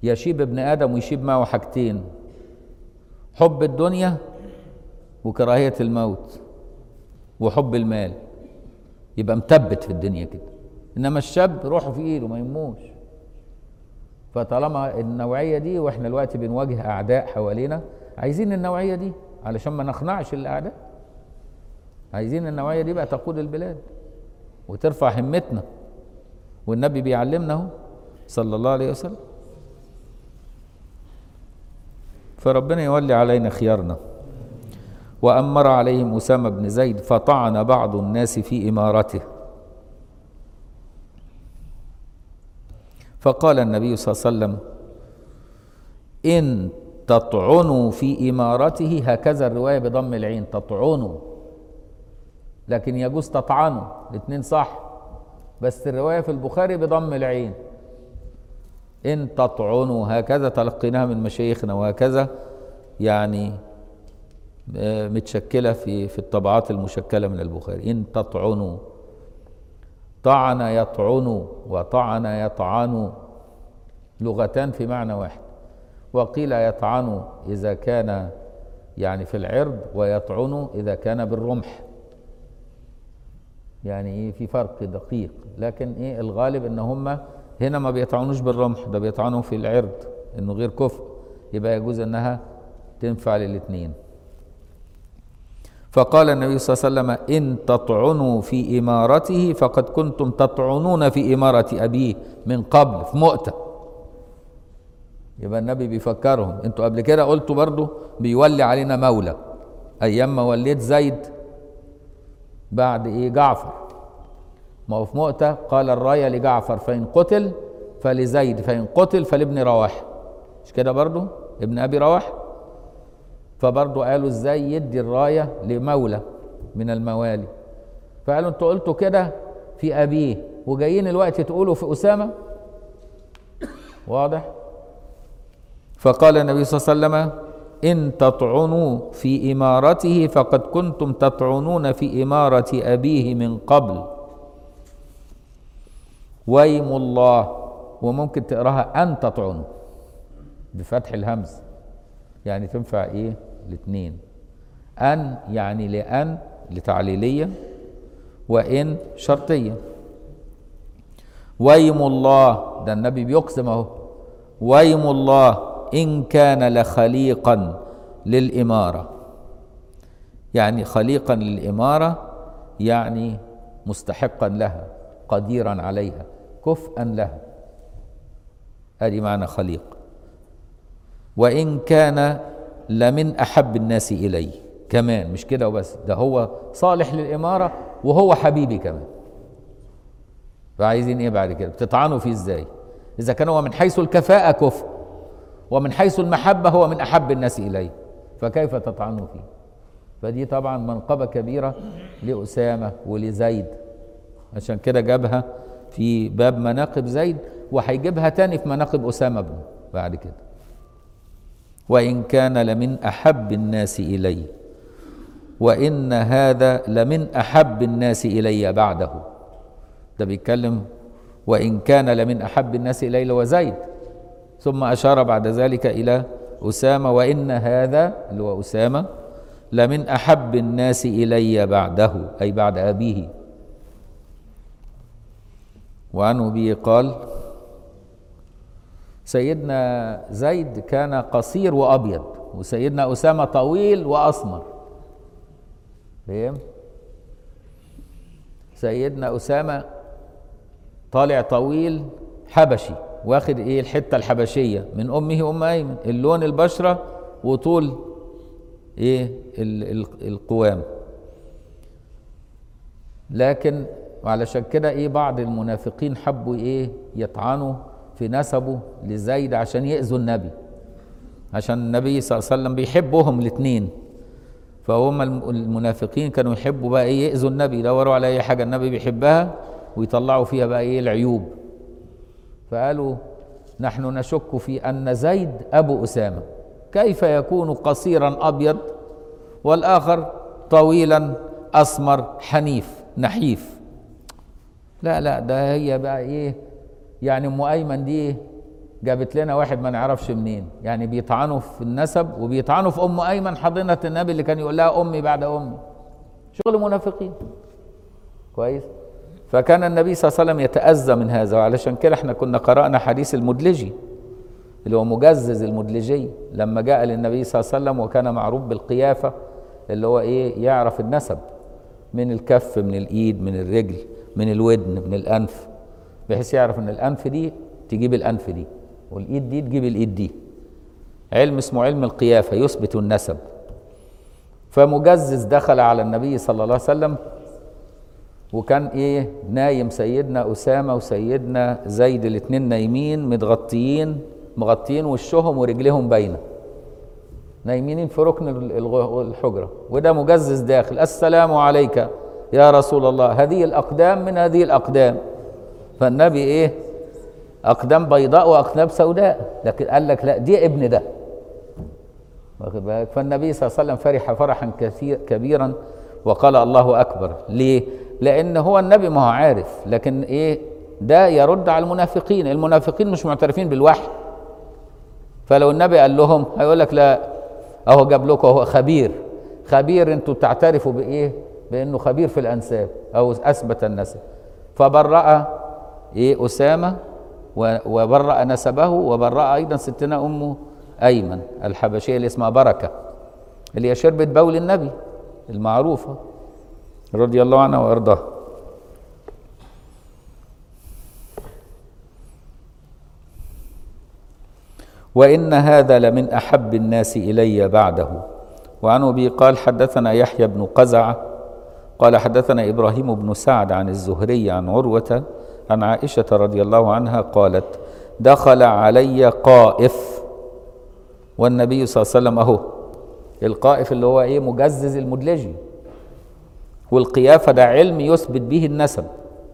يشيب ابن ادم ويشيب معه حاجتين حب الدنيا وكراهيه الموت وحب المال يبقى مثبت في الدنيا كده انما الشاب روحه في ايده ما يموش فطالما النوعيه دي واحنا دلوقتي بنواجه اعداء حوالينا عايزين النوعيه دي علشان ما نخنعش الاعداء عايزين النوعيه دي بقى تقود البلاد وترفع همتنا والنبي بيعلمنا اهو صلى الله عليه وسلم فربنا يولي علينا خيارنا وأمر عليهم أسامة بن زيد فطعن بعض الناس في إمارته فقال النبي صلى الله عليه وسلم إن تطعنوا في إمارته هكذا الرواية بضم العين تطعنوا لكن يجوز تطعنوا الاثنين صح بس الرواية في البخاري بضم العين إن تطعنوا هكذا تلقيناها من مشايخنا وهكذا يعني متشكلة في في الطبعات المشكلة من البخاري إن تطعنوا طعن يطعن وطعن يطعن لغتان في معنى واحد وقيل يطعن إذا كان يعني في العرض ويطعن إذا كان بالرمح يعني ايه في فرق دقيق لكن ايه الغالب ان هم هنا ما بيطعنوش بالرمح ده بيطعنوا في العرض انه غير كفء يبقى يجوز انها تنفع للاثنين فقال النبي صلى الله عليه وسلم ان تطعنوا في امارته فقد كنتم تطعنون في اماره ابيه من قبل في مؤته يبقى النبي بيفكرهم انتوا قبل كده قلتوا برضو بيولي علينا مولى ايام ما وليت زيد بعد ايه جعفر ما هو في مؤتة قال الراية لجعفر فإن قتل فلزيد فإن قتل فلابن رواح مش كده برضو ابن أبي رواح فبرضو قالوا ازاي يدي الراية لمولى من الموالي فقالوا انتوا قلتوا كده في أبيه وجايين الوقت تقولوا في أسامة واضح فقال النبي صلى الله عليه وسلم إن تطعنوا في إمارته فقد كنتم تطعنون في إمارة أبيه من قبل ويم الله وممكن تقراها أن تطعنوا بفتح الهمز يعني تنفع إيه الاثنين أن يعني لأن لتعليلية وإن شرطية ويم الله ده النبي بيقسم اهو ويم الله إن كان لخليقا للإمارة يعني خليقا للإمارة يعني مستحقا لها قديرا عليها كفءا لها هذه معنى خليق وإن كان لمن أحب الناس إلي كمان مش كده وبس ده هو صالح للإمارة وهو حبيبي كمان فعايزين ايه بعد كده بتطعنوا فيه ازاي اذا كان هو من حيث الكفاءة كفء ومن حيث المحبة هو من أحب الناس إليه فكيف تطعنوا فيه فدي طبعا منقبة كبيرة لأسامة ولزيد عشان كده جابها في باب مناقب زيد وهيجيبها تاني في مناقب أسامة ابنه بعد كده وإن كان لمن أحب الناس إلي وإن هذا لمن أحب الناس إلي بعده ده بيتكلم وإن كان لمن أحب الناس إلي هو زيد ثم أشار بعد ذلك إلى أسامة وإن هذا اللي هو أسامة لمن أحب الناس إلي بعده أي بعد أبيه وعن أبي قال سيدنا زيد كان قصير وأبيض وسيدنا أسامة طويل وأسمر فهم؟ سيدنا أسامة طالع طويل حبشي واخد ايه الحته الحبشيه من امه ام ايمن اللون البشره وطول ايه ال ال القوام لكن وعلشان كده ايه بعض المنافقين حبوا ايه يطعنوا في نسبه لزيد عشان يأذوا النبي عشان النبي صلى الله عليه وسلم بيحبهم الاثنين فهم المنافقين كانوا يحبوا بقى ايه يأذوا النبي يدوروا على اي حاجه النبي بيحبها ويطلعوا فيها بقى ايه العيوب فقالوا نحن نشك في ان زيد ابو اسامه كيف يكون قصيرا ابيض والاخر طويلا اسمر حنيف نحيف لا لا ده هي بقى ايه يعني ام ايمن دي جابت لنا واحد ما نعرفش منين يعني بيطعنوا في النسب وبيطعنوا في ام ايمن حضنه النبي اللي كان يقول لها امي بعد امي شغل منافقين كويس فكان النبي صلى الله عليه وسلم يتاذى من هذا وعلشان كده احنا كنا قرانا حديث المدلجي اللي هو مجزز المدلجي لما جاء للنبي صلى الله عليه وسلم وكان معروف بالقيافه اللي هو ايه يعرف النسب من الكف من الايد من الرجل من الودن من الانف بحيث يعرف ان الانف دي تجيب الانف دي والايد دي تجيب الايد دي علم اسمه علم القيافه يثبت النسب فمجزز دخل على النبي صلى الله عليه وسلم وكان ايه نايم سيدنا اسامه وسيدنا زيد الاثنين نايمين متغطيين مغطيين وشهم ورجلهم باينه نايمين في ركن الغ- الحجره وده مجزز داخل السلام عليك يا رسول الله هذه الاقدام من هذه الاقدام فالنبي ايه اقدام بيضاء واقدام سوداء لكن قال لك لا دي ابن ده واخد بالك فالنبي صلى الله عليه وسلم فرح فرحا كثير كبيرا وقال الله اكبر ليه لان هو النبي ما هو عارف لكن ايه ده يرد على المنافقين المنافقين مش معترفين بالوحي فلو النبي قال لهم هيقول لك لا اهو جاب لكم هو خبير خبير انتوا بتعترفوا بايه بانه خبير في الانساب او اثبت النسب فبرأ ايه اسامه و- وبرأ نسبه وبرأ ايضا ستنا امه ايمن الحبشيه اللي اسمها بركه اللي هي شربت بول النبي المعروفه رضي الله عنها وارضاها وإن هذا لمن أحب الناس إلي بعده وعن أبي قال حدثنا يحيى بن قزعة قال حدثنا إبراهيم بن سعد عن الزهري عن عروة عن عائشة رضي الله عنها قالت دخل علي قائف والنبي صلى الله عليه وسلم أهو القائف اللي هو إيه مجزز المدلجي والقيافة ده علم يثبت به النسب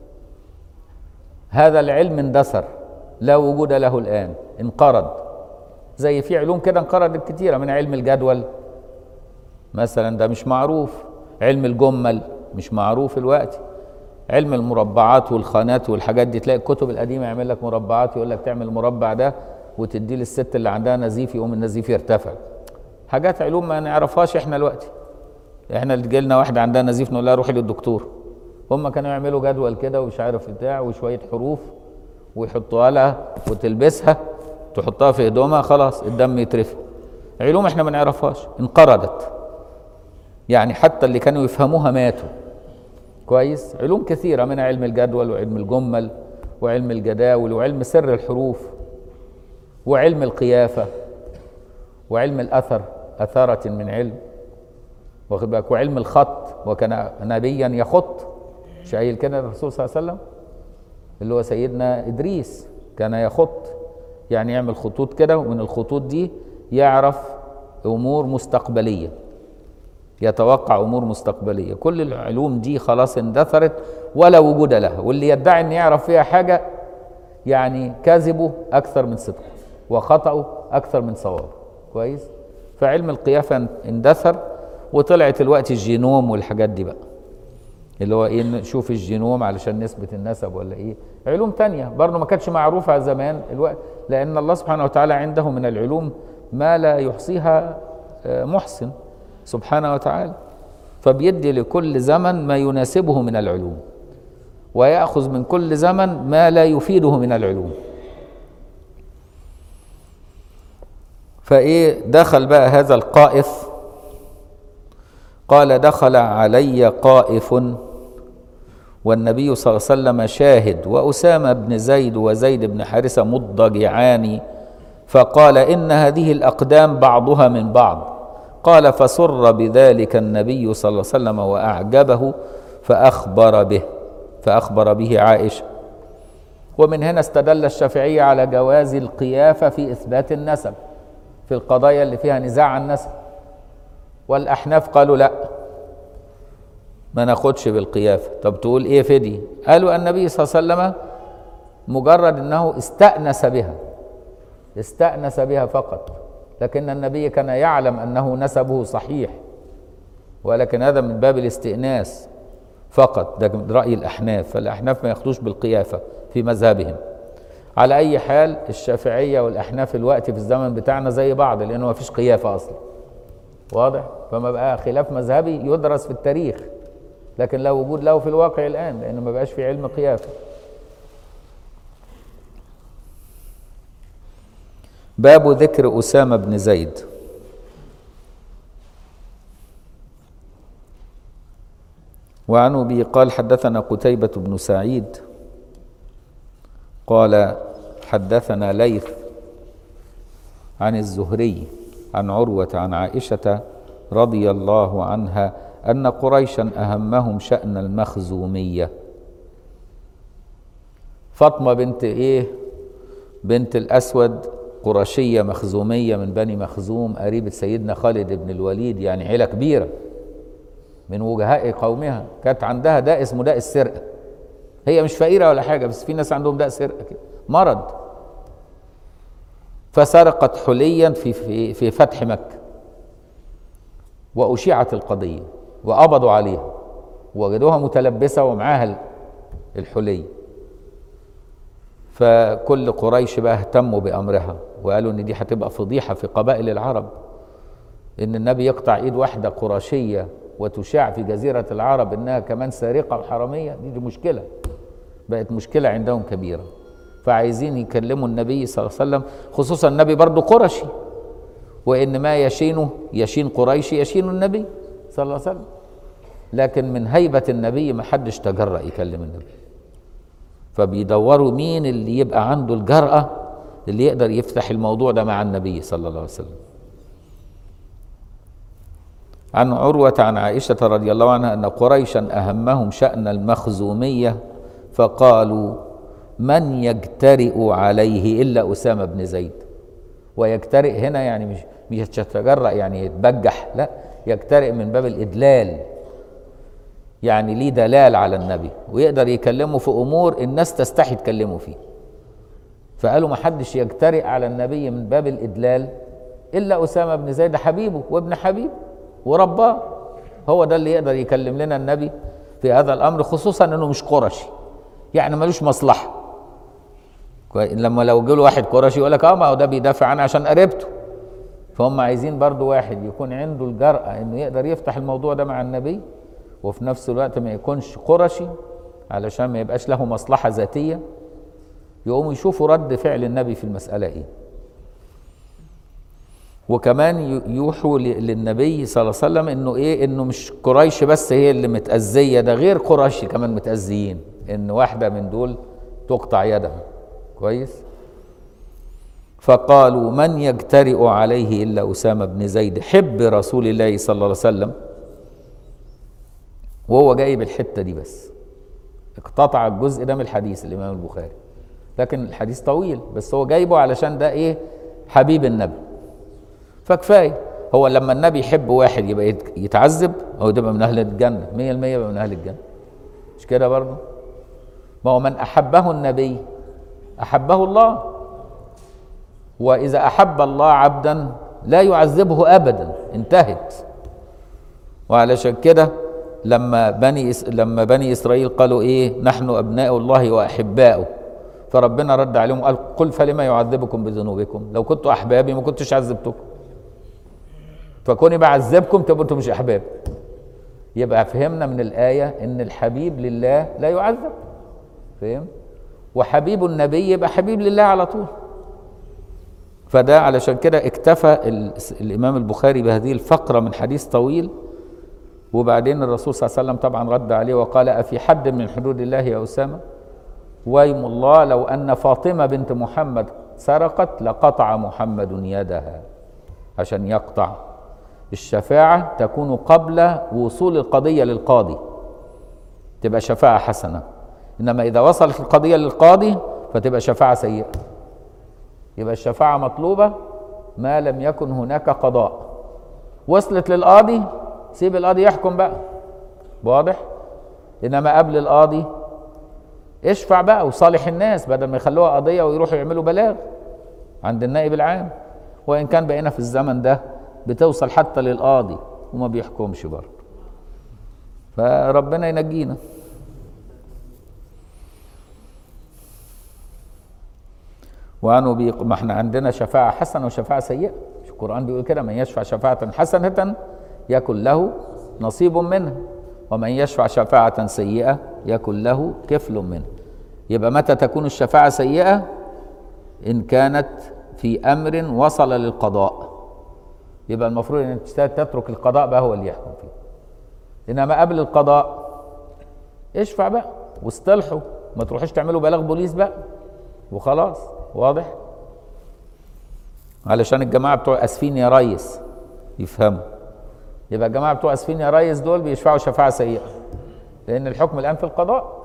هذا العلم اندثر لا وجود له الآن انقرض زي في علوم كده انقرضت كتيرة من علم الجدول مثلا ده مش معروف علم الجمل مش معروف الوقت علم المربعات والخانات والحاجات دي تلاقي الكتب القديمة يعمل لك مربعات يقول لك تعمل المربع ده وتديه للست اللي عندها نزيف يقوم النزيف يرتفع حاجات علوم ما نعرفهاش احنا دلوقتي احنا اللي جالنا واحده عندها نزيف نقول لها روحي للدكتور هم كانوا يعملوا جدول كده ومش عارف بتاع وشويه حروف ويحطوها لها وتلبسها تحطها في هدومها خلاص الدم يترفع علوم احنا ما نعرفهاش انقرضت يعني حتى اللي كانوا يفهموها ماتوا كويس علوم كثيره منها علم الجدول وعلم الجمل وعلم الجداول وعلم سر الحروف وعلم القيافه وعلم الاثر اثاره من علم واخد بالك وعلم الخط وكان نبيا يخط مش قايل كده الرسول صلى الله عليه وسلم اللي هو سيدنا ادريس كان يخط يعني يعمل خطوط كده ومن الخطوط دي يعرف امور مستقبليه يتوقع امور مستقبليه كل العلوم دي خلاص اندثرت ولا وجود لها واللي يدعي ان يعرف فيها حاجه يعني كذبه اكثر من صدقه وخطأه اكثر من صوابه كويس فعلم القيافه اندثر وطلعت الوقت الجينوم والحاجات دي بقى اللي هو ايه نشوف الجينوم علشان نثبت النسب ولا ايه علوم تانية برضه ما كانتش معروفة زمان الوقت لأن الله سبحانه وتعالى عنده من العلوم ما لا يحصيها آه، محسن سبحانه وتعالى فبيدي لكل زمن ما يناسبه من العلوم ويأخذ من كل زمن ما لا يفيده من العلوم فايه دخل بقى هذا القائف قال دخل علي قائف والنبي صلى الله عليه وسلم شاهد وأسامة بن زيد وزيد بن حارثة مضجعان فقال إن هذه الأقدام بعضها من بعض قال فسر بذلك النبي صلى الله عليه وسلم وأعجبه فأخبر به فأخبر به عائشة ومن هنا استدل الشافعية على جواز القيافة في إثبات النسب في القضايا اللي فيها نزاع عن النسب والأحناف قالوا لا ما ناخدش بالقيافة طب تقول ايه في دي قالوا النبي صلى الله عليه وسلم مجرد انه استأنس بها استأنس بها فقط لكن النبي كان يعلم انه نسبه صحيح ولكن هذا من باب الاستئناس فقط ده رأي الأحناف فالأحناف ما ياخدوش بالقيافة في مذهبهم على اي حال الشافعيه والاحناف الوقت في الزمن بتاعنا زي بعض لانه ما فيش قيافه اصلا واضح فما بقى خلاف مذهبي يدرس في التاريخ لكن لا وجود له في الواقع الان لانه ما بقاش في علم قيافه باب ذكر اسامه بن زيد وعن ابي قال حدثنا قتيبة بن سعيد قال حدثنا ليث عن الزهري عن عروة عن عائشة رضي الله عنها أن قريشا أهمهم شأن المخزومية فاطمة بنت إيه بنت الأسود قرشية مخزومية من بني مخزوم قريبة سيدنا خالد بن الوليد يعني عيلة كبيرة من وجهاء قومها كانت عندها داء اسمه داء السرقه هي مش فقيره ولا حاجه بس في ناس عندهم داء سرقه كده مرض فسرقت حليا في في في فتح مكه واشيعت القضيه وقبضوا عليها وجدوها متلبسه ومعاها الحلي فكل قريش بقى اهتموا بامرها وقالوا ان دي هتبقى فضيحه في قبائل العرب ان النبي يقطع ايد واحده قرشيه وتشاع في جزيرة العرب إنها كمان سارقة وحرامية دي, دي مشكلة بقت مشكلة عندهم كبيرة فعايزين يكلموا النبي صلى الله عليه وسلم خصوصا النبي برضه قرشي وإن ما يشينه يشين قريشي يشين النبي صلى الله عليه وسلم لكن من هيبة النبي ما حدش تجرأ يكلم النبي فبيدوروا مين اللي يبقى عنده الجرأة اللي يقدر يفتح الموضوع ده مع النبي صلى الله عليه وسلم عن عروة عن عائشة رضي الله عنها أن قريشا أهمهم شأن المخزومية فقالوا من يجترئ عليه إلا أسامة بن زيد ويجترئ هنا يعني مش مش يتجرأ يعني يتبجح لا يجترئ من باب الإدلال يعني ليه دلال على النبي ويقدر يكلمه في أمور الناس تستحي تكلمه فيه فقالوا ما حدش يجترئ على النبي من باب الإدلال إلا أسامة بن زيد حبيبه وابن حبيبه ورباه هو ده اللي يقدر يكلم لنا النبي في هذا الامر خصوصا انه مش قرشي يعني ملوش مصلحه لما لو جه له واحد قرشي يقول لك اه ما هو ده بيدافع عنه عشان قريبته فهم عايزين برضو واحد يكون عنده الجرأة انه يقدر يفتح الموضوع ده مع النبي وفي نفس الوقت ما يكونش قرشي علشان ما يبقاش له مصلحة ذاتية يقوموا يشوفوا رد فعل النبي في المسألة ايه وكمان يوحوا للنبي صلى الله عليه وسلم انه ايه انه مش قريش بس هي اللي متأذية ده غير قريش كمان متأذيين ان واحدة من دول تقطع يدها كويس فقالوا من يجترئ عليه الا اسامه بن زيد حب رسول الله صلى الله عليه وسلم وهو جايب الحته دي بس اقتطع الجزء ده من الحديث الامام البخاري لكن الحديث طويل بس هو جايبه علشان ده ايه حبيب النبي فكفايه هو لما النبي يحب واحد يبقى يتعذب هو ده من اهل الجنه 100% يبقى من اهل الجنه مش كده برضه ما هو من احبه النبي احبه الله واذا احب الله عبدا لا يعذبه ابدا انتهت وعلشان كده لما بني إس... لما بني اسرائيل قالوا ايه نحن ابناء الله واحباؤه فربنا رد عليهم قال قل فلما يعذبكم بذنوبكم لو كنتوا احبابي ما كنتش عذبتكم فكوني بعذبكم تبقوا انتم مش احباب يبقى فهمنا من الايه ان الحبيب لله لا يعذب فهم وحبيب النبي يبقى حبيب لله على طول فده علشان كده اكتفى الامام البخاري بهذه الفقره من حديث طويل وبعدين الرسول صلى الله عليه وسلم طبعا رد عليه وقال افي حد من حدود الله يا اسامه وايم الله لو ان فاطمه بنت محمد سرقت لقطع محمد يدها عشان يقطع الشفاعه تكون قبل وصول القضيه للقاضي تبقى شفاعه حسنه انما اذا وصلت القضيه للقاضي فتبقى شفاعه سيئه يبقى الشفاعه مطلوبه ما لم يكن هناك قضاء وصلت للقاضي سيب القاضي يحكم بقى واضح انما قبل القاضي اشفع بقى وصالح الناس بدل ما يخلوها قضيه ويروحوا يعملوا بلاغ عند النائب العام وان كان بقينا في الزمن ده بتوصل حتى للقاضي وما بيحكمش برضه فربنا ينجينا وعنه بي ما احنا عندنا شفاعة حسنة وشفاعة سيئة مش القرآن بيقول كده من يشفع شفاعة حسنة يكن له نصيب منها ومن يشفع شفاعة سيئة يكن له كفل منها يبقى متى تكون الشفاعة سيئة إن كانت في أمر وصل للقضاء يبقى المفروض أن تترك القضاء بقى هو اللي يحكم فيه إنما قبل القضاء اشفع بقى واصطلحوا ما تروحوش تعملوا بلاغ بوليس بقى وخلاص واضح علشان الجماعة بتوع أسفين يا ريس يفهموا يبقى الجماعة بتوع أسفين يا ريس دول بيشفعوا شفاعة سيئة لأن الحكم الآن في القضاء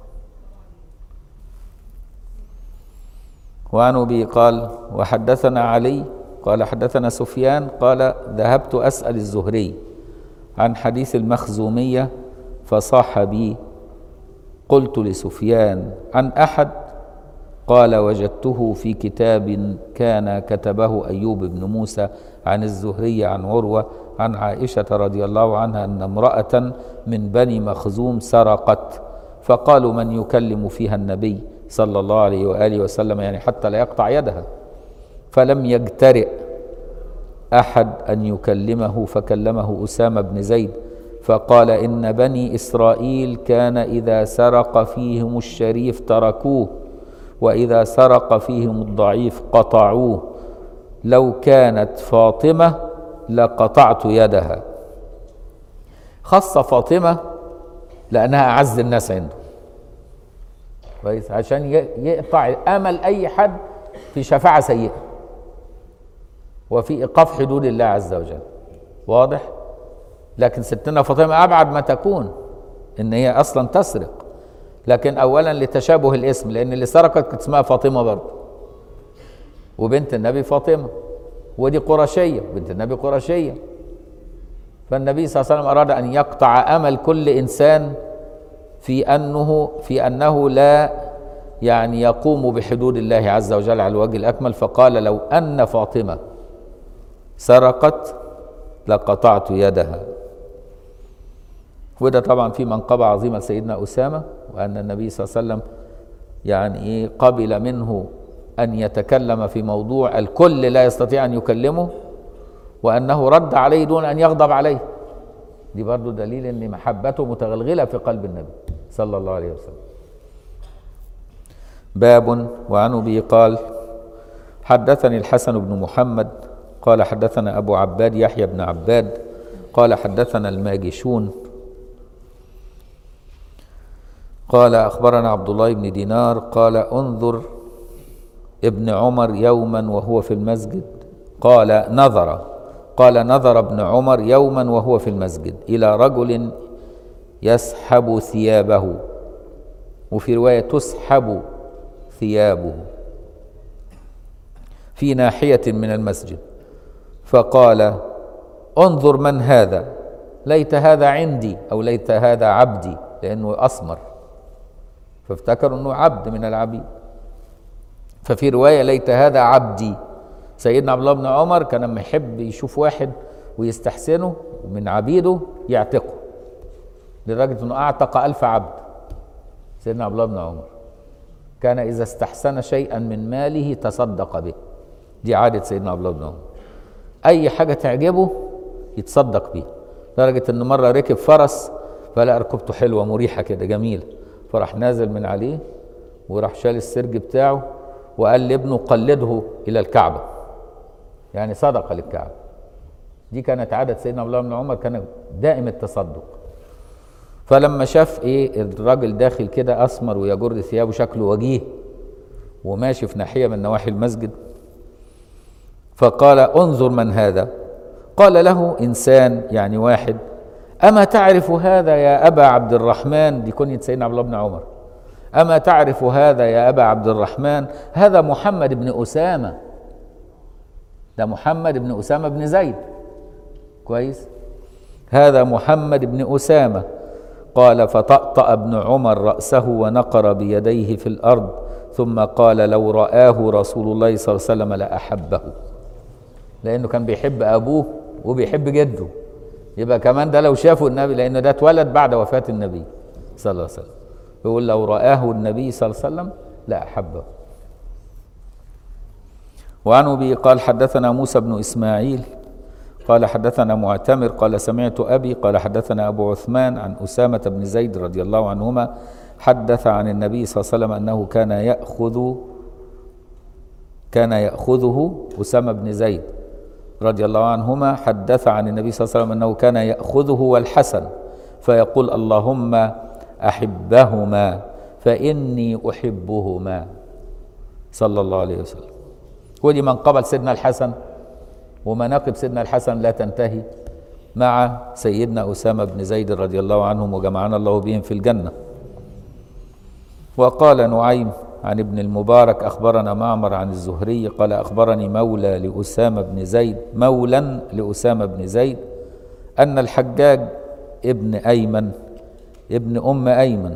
وعن أبي قال وحدثنا علي قال حدثنا سفيان قال ذهبت أسأل الزهري عن حديث المخزومية فصاح بي قلت لسفيان عن أحد قال وجدته في كتاب كان كتبه أيوب بن موسى عن الزهري عن عروة عن عائشة رضي الله عنها أن امرأة من بني مخزوم سرقت فقالوا من يكلم فيها النبي صلى الله عليه وآله وسلم يعني حتى لا يقطع يدها فلم يجترئ أحد أن يكلمه فكلمه أسامة بن زيد فقال إن بني إسرائيل كان إذا سرق فيهم الشريف تركوه وإذا سرق فيهم الضعيف قطعوه لو كانت فاطمة لقطعت يدها خص فاطمة لأنها أعز الناس عنده كويس عشان يقطع أمل أي حد في شفاعة سيئة وفي إيقاف حدود الله عز وجل واضح لكن ستنا فاطمة أبعد ما تكون إن هي أصلا تسرق لكن أولا لتشابه الاسم لأن اللي سرقت كانت اسمها فاطمة برضه وبنت النبي فاطمة ودي قرشية بنت النبي قرشية فالنبي صلى الله عليه وسلم أراد أن يقطع أمل كل إنسان في أنه في أنه لا يعني يقوم بحدود الله عز وجل على الوجه الأكمل فقال لو أن فاطمة سرقت لقطعت يدها وده طبعا في منقبة عظيمة لسيدنا أسامة وأن النبي صلى الله عليه وسلم يعني إيه قبل منه أن يتكلم في موضوع الكل لا يستطيع أن يكلمه وأنه رد عليه دون أن يغضب عليه دي برضو دليل أن محبته متغلغلة في قلب النبي صلى الله عليه وسلم باب وعن أبي قال حدثني الحسن بن محمد قال حدثنا أبو عباد يحيى بن عباد قال حدثنا الماجشون قال أخبرنا عبد الله بن دينار قال انظر ابن عمر يوما وهو في المسجد قال نظر قال نظر ابن عمر يوما وهو في المسجد إلى رجل يسحب ثيابه وفي رواية تسحب ثيابه في ناحية من المسجد فقال انظر من هذا ليت هذا عندي أو ليت هذا عبدي لأنه أسمر فافتكروا أنه عبد من العبيد ففي رواية ليت هذا عبدي سيدنا عبد الله بن عمر كان لما يحب يشوف واحد ويستحسنه من عبيده يعتقه لدرجة أنه أعتق ألف عبد سيدنا عبد الله بن عمر كان إذا استحسن شيئا من ماله تصدق به دي عادة سيدنا عبد الله بن عمر أي حاجة تعجبه يتصدق بيها لدرجة أن مرة ركب فرس فلقى ركبته حلوة مريحة كده جميلة فراح نازل من عليه وراح شال السرج بتاعه وقال لابنه قلده إلى الكعبة يعني صدقة للكعبة دي كانت عادة سيدنا عبد الله بن عمر كان دائم التصدق فلما شاف ايه الراجل داخل كده اسمر ويجر ثيابه شكله وجيه وماشي في ناحيه من نواحي المسجد فقال انظر من هذا قال له انسان يعني واحد اما تعرف هذا يا ابا عبد الرحمن دي كنية سيدنا عبد الله بن عمر اما تعرف هذا يا ابا عبد الرحمن هذا محمد بن اسامه ده محمد بن اسامه بن زيد كويس هذا محمد بن اسامه قال فطأطأ ابن عمر رأسه ونقر بيديه في الأرض ثم قال لو رآه رسول الله صلى الله عليه وسلم لأحبه لأنه كان بيحب أبوه وبيحب جده يبقى كمان ده لو شافه النبي لأنه ده اتولد بعد وفاة النبي صلى الله عليه وسلم يقول لو رآه النبي صلى الله عليه وسلم لأحبه وعن أبي قال حدثنا موسى بن إسماعيل قال حدثنا معتمر قال سمعت أبي قال حدثنا أبو عثمان عن أسامة بن زيد رضي الله عنهما حدث عن النبي صلى الله عليه وسلم أنه كان يأخذ كان يأخذه أسامة بن زيد رضي الله عنهما حدث عن النبي صلى الله عليه وسلم أنه كان يأخذه والحسن فيقول اللهم أحبهما فإني أحبهما صلى الله عليه وسلم ودي منقبة سيدنا الحسن ومناقب سيدنا الحسن لا تنتهي مع سيدنا أسامة بن زيد رضي الله عنهم وجمعنا الله بهم في الجنة وقال نعيم عن ابن المبارك أخبرنا معمر عن الزهري قال أخبرني مولى لأسامة بن زيد مولا لأسامة بن زيد أن الحجاج ابن أيمن ابن أم أيمن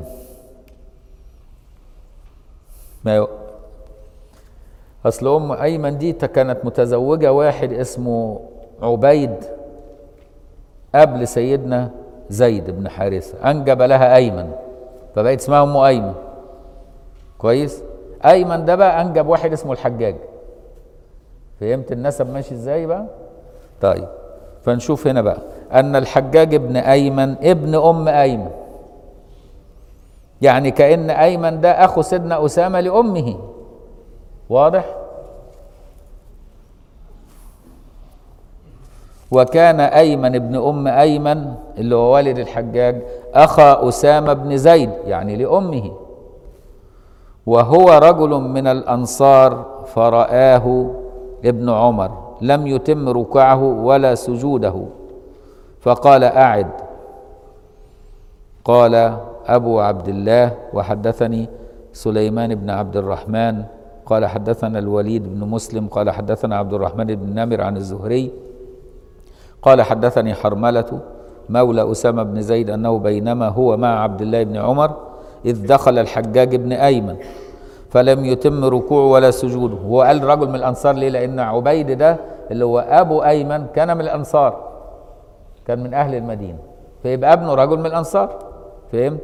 ما ي... أصل أم أيمن دي كانت متزوجة واحد اسمه عبيد قبل سيدنا زيد بن حارثة أنجب لها أيمن فبقت اسمها أم أيمن كويس أيمن ده بقى أنجب واحد اسمه الحجاج فهمت النسب ماشي ازاي بقى طيب فنشوف هنا بقى أن الحجاج ابن أيمن ابن أم أيمن يعني كأن أيمن ده أخو سيدنا أسامة لأمه واضح وكان أيمن ابن أم أيمن اللي هو والد الحجاج أخا أسامة بن زيد يعني لأمه وهو رجل من الأنصار فرآه ابن عمر لم يتم ركوعه ولا سجوده فقال أعد قال أبو عبد الله وحدثني سليمان بن عبد الرحمن قال حدثنا الوليد بن مسلم قال حدثنا عبد الرحمن بن نمر عن الزهري قال حدثني حرملة مولى أسامة بن زيد أنه بينما هو مع عبد الله بن عمر إذ دخل الحجاج بن أيمن فلم يتم ركوعه ولا سجوده هو قال رجل من الأنصار ليه لأن عبيد ده اللي هو أبو أيمن كان من الأنصار كان من أهل المدينة فيبقى ابنه رجل من الأنصار فهمت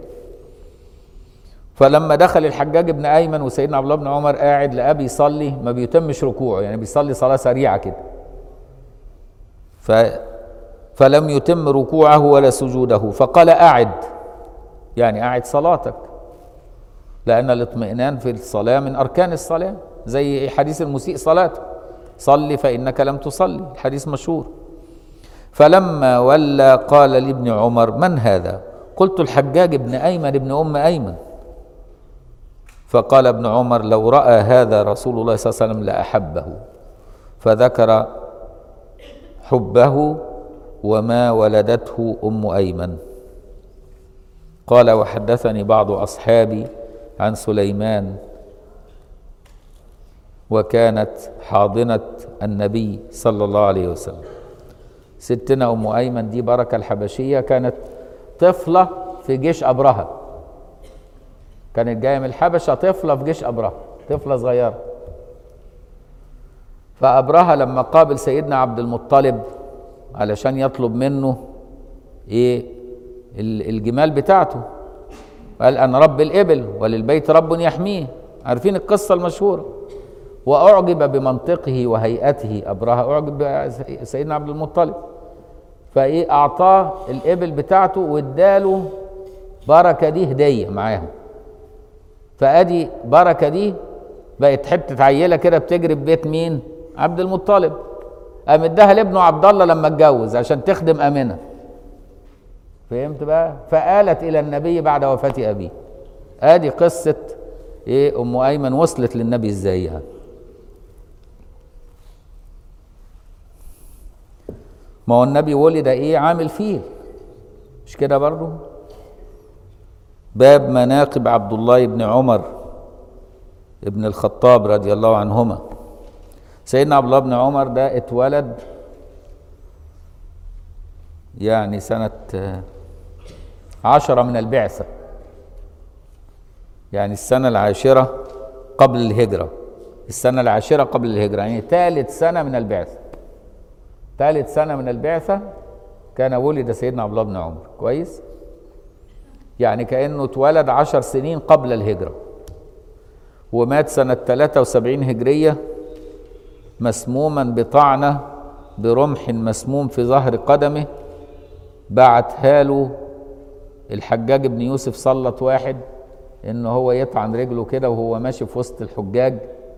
فلما دخل الحجاج بن أيمن وسيدنا عبد الله بن عمر قاعد لقاه بيصلي ما بيتمش ركوعه يعني بيصلي صلاة سريعة كده ف فلم يتم ركوعه ولا سجوده فقال أعد يعني أعد صلاتك لأن الاطمئنان في الصلاة من أركان الصلاة زي حديث المسيء صلاته صل فإنك لم تصلي الحديث مشهور فلما ولى قال لابن عمر من هذا قلت الحجاج ابن أيمن ابن أم أيمن فقال ابن عمر لو رأى هذا رسول الله صلى الله عليه وسلم لأحبه فذكر حبه وما ولدته أم أيمن قال وحدثني بعض أصحابي عن سليمان وكانت حاضنة النبي صلى الله عليه وسلم ستنا أم أيمن دي بركة الحبشية كانت طفلة في جيش أبرهة كانت جاية من الحبشة طفلة في جيش أبرهة طفلة صغيرة فأبرهة لما قابل سيدنا عبد المطلب علشان يطلب منه ايه الجمال بتاعته قال انا رب الابل وللبيت رب يحميه عارفين القصه المشهوره واعجب بمنطقه وهيئته ابرهه اعجب بسيدنا عبد المطلب فايه اعطاه الابل بتاعته واداله بركه دي هديه معاهم فادي بركه دي بقت حته عيله كده بتجري في بيت مين عبد المطلب قام اداها لابنه عبد الله لما اتجوز عشان تخدم امنه فهمت بقى فآلت الى النبي بعد وفاه ابيه ادي قصه ايه ام ايمن وصلت للنبي ازاي يعني ما هو النبي ولد ايه عامل فيل مش كده برضو باب مناقب عبد الله بن عمر ابن الخطاب رضي الله عنهما سيدنا عبد الله بن عمر ده اتولد يعني سنة عشرة من البعثة يعني السنة العاشرة قبل الهجرة السنة العاشرة قبل الهجرة يعني ثالث سنة من البعثة ثالث سنة من البعثة كان ولد سيدنا عبد الله بن عمر كويس يعني كأنه اتولد عشر سنين قبل الهجرة ومات سنة 73 هجرية مسموما بطعنة برمح مسموم في ظهر قدمه بعتها له الحجاج بن يوسف سلط واحد ان هو يطعن رجله كده وهو ماشي في وسط الحجاج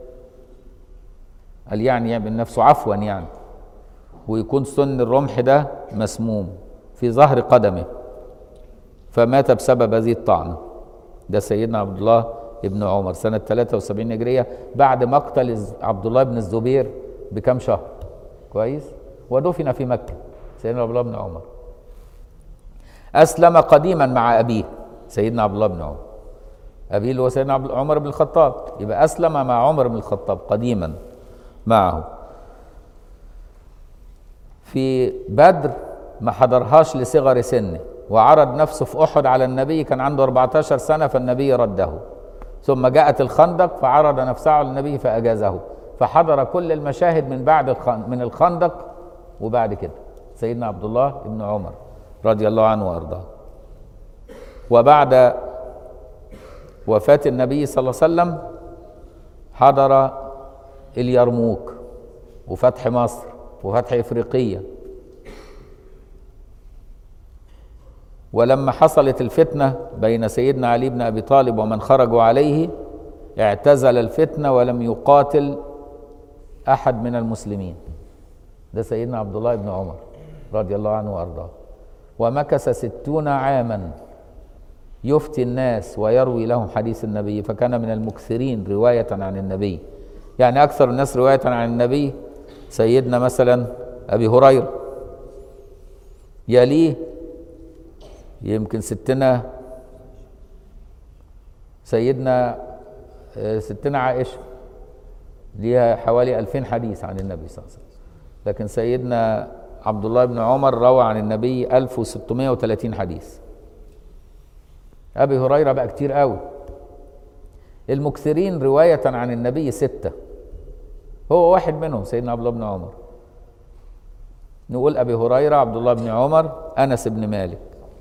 قال يعني يعمل نفسه عفوا يعني ويكون سن الرمح ده مسموم في ظهر قدمه فمات بسبب هذه الطعنه ده سيدنا عبد الله ابن عمر سنة 73 هجرية بعد مقتل عبد الله بن الزبير بكم شهر كويس ودفن في مكة سيدنا عبد الله بن عمر أسلم قديما مع أبيه سيدنا عبد الله بن عمر أبيه اللي هو سيدنا عبد عمر بن الخطاب يبقى أسلم مع عمر بن الخطاب قديما معه في بدر ما حضرهاش لصغر سنه وعرض نفسه في أحد على النبي كان عنده 14 سنة فالنبي رده ثم جاءت الخندق فعرض نفسه على النبي فأجازه فحضر كل المشاهد من بعد من الخندق وبعد كده سيدنا عبد الله بن عمر رضي الله عنه وارضاه وبعد وفاة النبي صلى الله عليه وسلم حضر اليرموك وفتح مصر وفتح افريقيه ولما حصلت الفتنه بين سيدنا علي بن ابي طالب ومن خرجوا عليه اعتزل الفتنه ولم يقاتل احد من المسلمين ده سيدنا عبد الله بن عمر رضي الله عنه وارضاه ومكث ستون عاما يفتي الناس ويروي لهم حديث النبي فكان من المكثرين روايه عن النبي يعني اكثر الناس روايه عن النبي سيدنا مثلا ابي هريره يليه يمكن ستنا سيدنا ستنا عائشه ليها حوالي ألفين حديث عن النبي صلى الله عليه وسلم لكن سيدنا عبد الله بن عمر روى عن النبي 1630 حديث أبي هريرة بقى كتير قوي المكثرين رواية عن النبي ستة هو واحد منهم سيدنا عبد الله بن عمر نقول أبي هريرة عبد الله بن عمر أنس بن مالك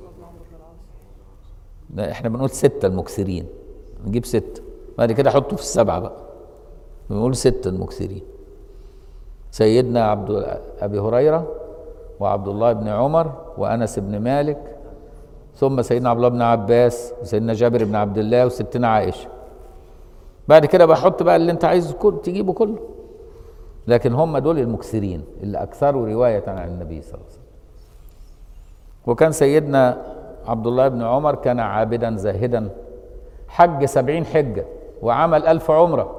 لا احنا بنقول ستة المكثرين نجيب ستة بعد كده حطه في السبعة بقى بنقول ستة المكثرين سيدنا عبد أبي هريرة وعبد الله بن عمر وأنس بن مالك ثم سيدنا عبد الله بن عباس وسيدنا جابر بن عبد الله وستنا عائشة بعد كده بحط بقى اللي انت عايزه كل تجيبه كله لكن هم دول المكثرين اللي أكثروا رواية عن النبي صلى الله عليه وسلم وكان سيدنا عبد الله بن عمر كان عابدا زاهدا حج سبعين حجة وعمل ألف عمرة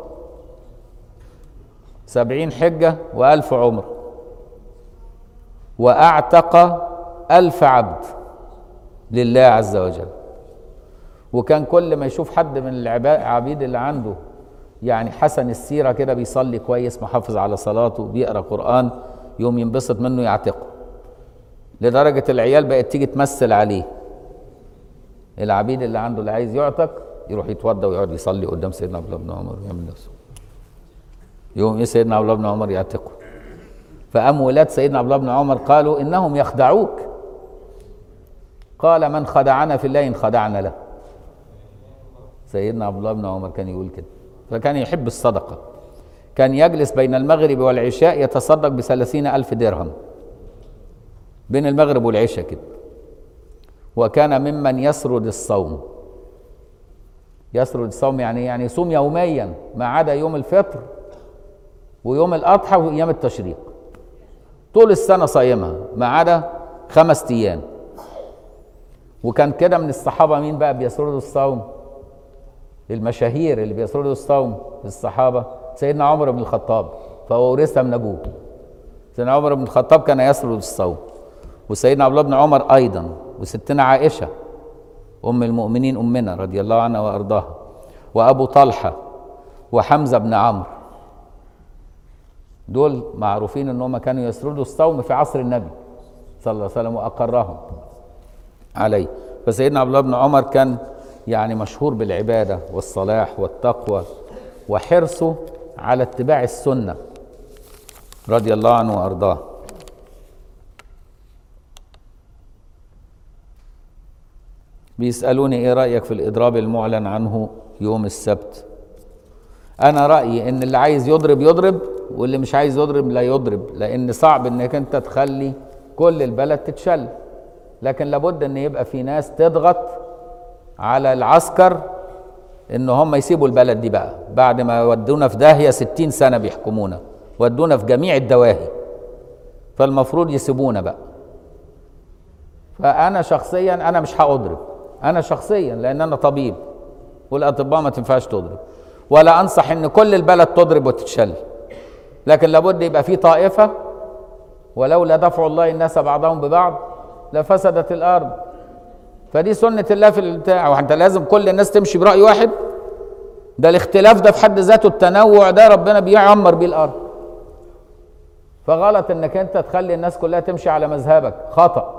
سبعين حجة وألف عمرة وأعتق ألف عبد لله عز وجل وكان كل ما يشوف حد من العبيد اللي عنده يعني حسن السيرة كده بيصلي كويس محافظ على صلاته بيقرأ قرآن يوم ينبسط منه يعتقه لدرجة العيال بقت تيجي تمثل عليه العبيد اللي عنده اللي عايز يعتق يروح يتوضى ويقعد يصلي قدام سيدنا عبد الله بن عمر ويعمل نفسه يوم ايه سيدنا عبد الله بن عمر يعتقه فقام ولاد سيدنا عبد الله بن عمر قالوا انهم يخدعوك قال من خدعنا في الله ان خدعنا له سيدنا عبد الله بن عمر كان يقول كده فكان يحب الصدقة كان يجلس بين المغرب والعشاء يتصدق بثلاثين ألف درهم بين المغرب والعشاء كده وكان ممن يسرد الصوم يسرد الصوم يعني يعني يصوم يوميا ما عدا يوم الفطر ويوم الأضحى وأيام التشريق طول السنة صايمها ما عدا خمس أيام وكان كده من الصحابة مين بقى بيسردوا الصوم المشاهير اللي بيسردوا الصوم الصحابة سيدنا عمر بن الخطاب فهو ورثها من أبوه سيدنا عمر بن الخطاب كان يسرد الصوم وسيدنا عبد الله بن عمر أيضا وستنا عائشة أم المؤمنين أمنا رضي الله عنها وأرضاها وأبو طلحة وحمزة بن عمرو دول معروفين ان هم كانوا يسردوا الصوم في عصر النبي صلى الله عليه وسلم واقرهم عليه فسيدنا عبد الله بن عمر كان يعني مشهور بالعباده والصلاح والتقوى وحرصه على اتباع السنه رضي الله عنه وارضاه بيسالوني ايه رايك في الاضراب المعلن عنه يوم السبت انا رايي ان اللي عايز يضرب يضرب واللي مش عايز يضرب لا يضرب لان صعب انك انت تخلي كل البلد تتشل لكن لابد ان يبقى في ناس تضغط على العسكر ان هم يسيبوا البلد دي بقى بعد ما ودونا في داهيه 60 سنه بيحكمونا ودونا في جميع الدواهي فالمفروض يسيبونا بقى فانا شخصيا انا مش هاضرب انا شخصيا لان انا طبيب والاطباء ما تنفعش تضرب ولا انصح ان كل البلد تضرب وتتشل لكن لابد يبقى في طائفه ولولا دفع الله الناس بعضهم ببعض لفسدت الارض فدي سنه الله في البتاع وانت لازم كل الناس تمشي براي واحد ده الاختلاف ده في حد ذاته التنوع ده ربنا بيعمر بيه الارض فغلط انك انت تخلي الناس كلها تمشي على مذهبك خطأ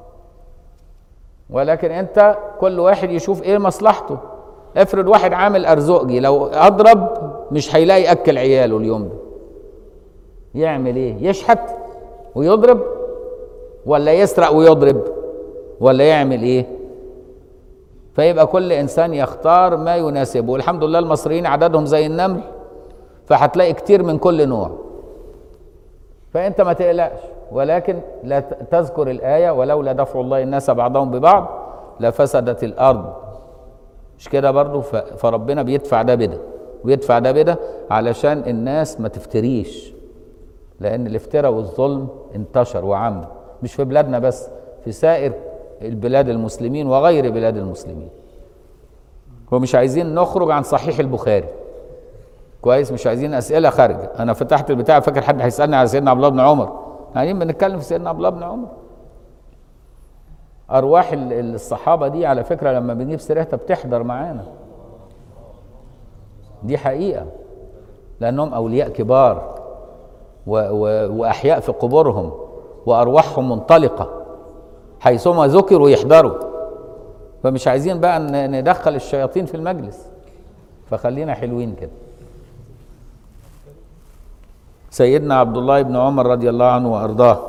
ولكن انت كل واحد يشوف ايه مصلحته افرض واحد عامل ارزقجي لو اضرب مش هيلاقي ياكل عياله اليوم ده يعمل ايه يشحت ويضرب ولا يسرق ويضرب ولا يعمل ايه فيبقى كل انسان يختار ما يناسبه والحمد لله المصريين عددهم زي النمل فهتلاقي كتير من كل نوع فانت ما تقلقش ولكن لا تذكر الايه ولولا دفع الله الناس بعضهم ببعض لفسدت الارض مش كده برضو فربنا بيدفع ده بده ويدفع ده بده علشان الناس ما تفتريش لان الافتراء والظلم انتشر وعم مش في بلادنا بس في سائر البلاد المسلمين وغير بلاد المسلمين ومش عايزين نخرج عن صحيح البخاري كويس مش عايزين اسئله خارجه انا فتحت البتاع فاكر حد هيسالني على سيدنا عبد الله بن عمر قاعدين بنتكلم في سيدنا عبد الله بن عمر ارواح الصحابه دي على فكره لما بنجيب سيرتها بتحضر معانا دي حقيقه لانهم اولياء كبار و و واحياء في قبورهم وارواحهم منطلقه حيثما ذكروا يحضروا فمش عايزين بقى ندخل الشياطين في المجلس فخلينا حلوين كده سيدنا عبد الله بن عمر رضي الله عنه وارضاه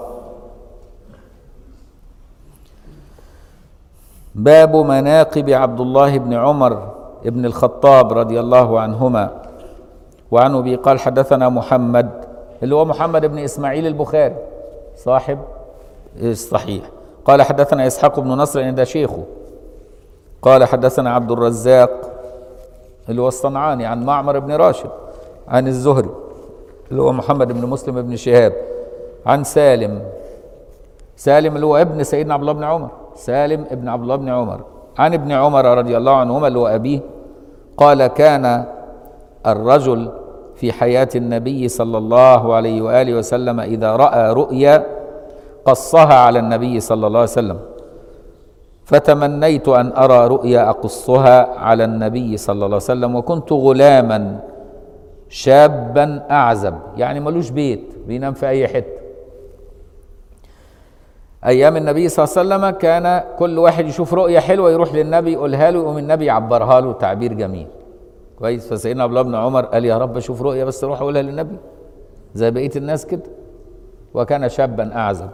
باب مناقب عبد الله بن عمر بن الخطاب رضي الله عنهما وعن ابي قال حدثنا محمد اللي هو محمد بن اسماعيل البخاري صاحب الصحيح قال حدثنا اسحاق بن نصر ده شيخه قال حدثنا عبد الرزاق اللي هو الصنعاني عن معمر بن راشد عن الزهري اللي هو محمد بن مسلم بن شهاب عن سالم سالم اللي هو ابن سيدنا عبد الله بن عمر سالم ابن عبد الله بن عمر عن ابن عمر رضي الله عنهما اللي هو أبيه قال كان الرجل في حياة النبي صلى الله عليه وآله وسلم إذا رأى رؤيا قصها على النبي صلى الله عليه وسلم فتمنيت أن أرى رؤيا أقصها على النبي صلى الله عليه وسلم وكنت غلاما شابا أعزب يعني ملوش بيت بينام في أي حتة أيام النبي صلى الله عليه وسلم كان كل واحد يشوف رؤية حلوة يروح للنبي يقولها له يقوم النبي يعبرها له تعبير جميل كويس فسيدنا عبد الله بن عمر قال يا رب اشوف رؤية بس اروح اقولها للنبي زي بقية الناس كده وكان شابا أعزب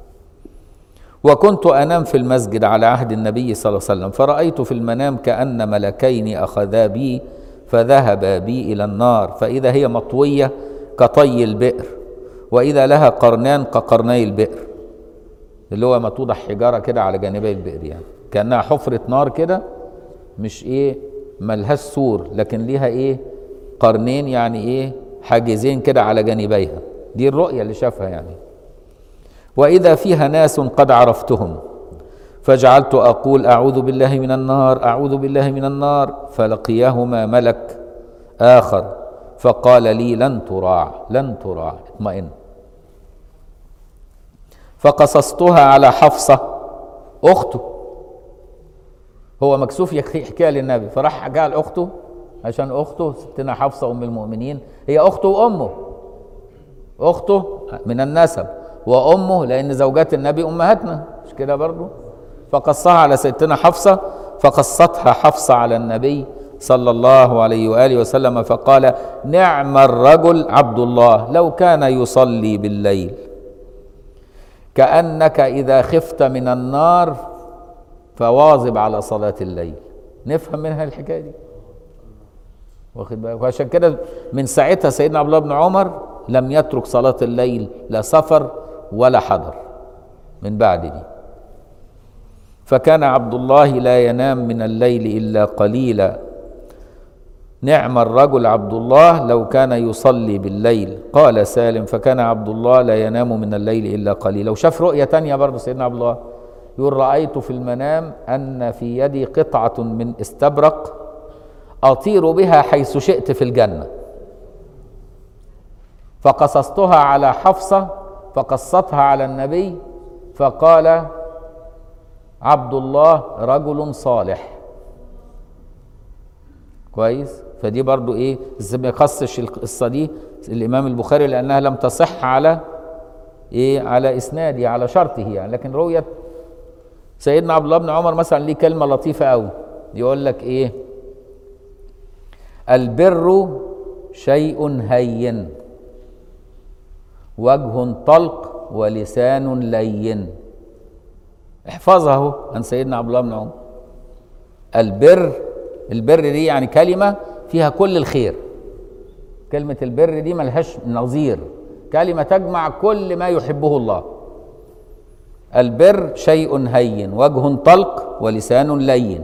وكنت أنام في المسجد على عهد النبي صلى الله عليه وسلم فرأيت في المنام كأن ملكين أخذا بي فذهبا بي إلى النار فإذا هي مطوية كطي البئر وإذا لها قرنان كقرني البئر اللي هو ما توضع حجارة كده على جانبي البئر يعني كأنها حفرة نار كده مش إيه ملهاش سور لكن ليها إيه قرنين يعني إيه حاجزين كده على جانبيها دي الرؤية اللي شافها يعني وإذا فيها ناس قد عرفتهم فجعلت أقول أعوذ بالله من النار أعوذ بالله من النار فلقيهما ملك آخر فقال لي لن تراع لن تراع اطمئن فقصصتها على حفصة أخته هو مكسوف يحكيها للنبي فراح حكاها لأخته عشان أخته ستنا حفصة أم المؤمنين هي أخته وأمه أخته من النسب وأمه لأن زوجات النبي أمهاتنا مش كده برضو فقصها على ستنا حفصة فقصتها حفصة على النبي صلى الله عليه وآله وسلم فقال نعم الرجل عبد الله لو كان يصلي بالليل كأنك إذا خفت من النار فواظب على صلاة الليل نفهم منها الحكاية دي واخد بالك وعشان كده من ساعتها سيدنا عبد الله بن عمر لم يترك صلاة الليل لا سفر ولا حضر من بعد دي فكان عبد الله لا ينام من الليل إلا قليلا نعم الرجل عبد الله لو كان يصلي بالليل قال سالم فكان عبد الله لا ينام من الليل إلا قليلا وشاف رؤية تانية برضه سيدنا عبد الله يقول رأيت في المنام أن في يدي قطعة من استبرق أطير بها حيث شئت في الجنة فقصصتها على حفصة فقصتها على النبي فقال عبد الله رجل صالح كويس فدي برضو ايه بس ما يخصش القصه دي الامام البخاري لانها لم تصح على ايه على اسناده على شرطه يعني لكن رؤيه سيدنا عبد الله بن عمر مثلا ليه كلمه لطيفه قوي يقول لك ايه البر شيء هين وجه طلق ولسان لين احفظها اهو عن سيدنا عبد الله بن عمر البر البر دي يعني كلمه فيها كل الخير كلمه البر دي ملهاش نظير كلمه تجمع كل ما يحبه الله البر شيء هين وجه طلق ولسان لين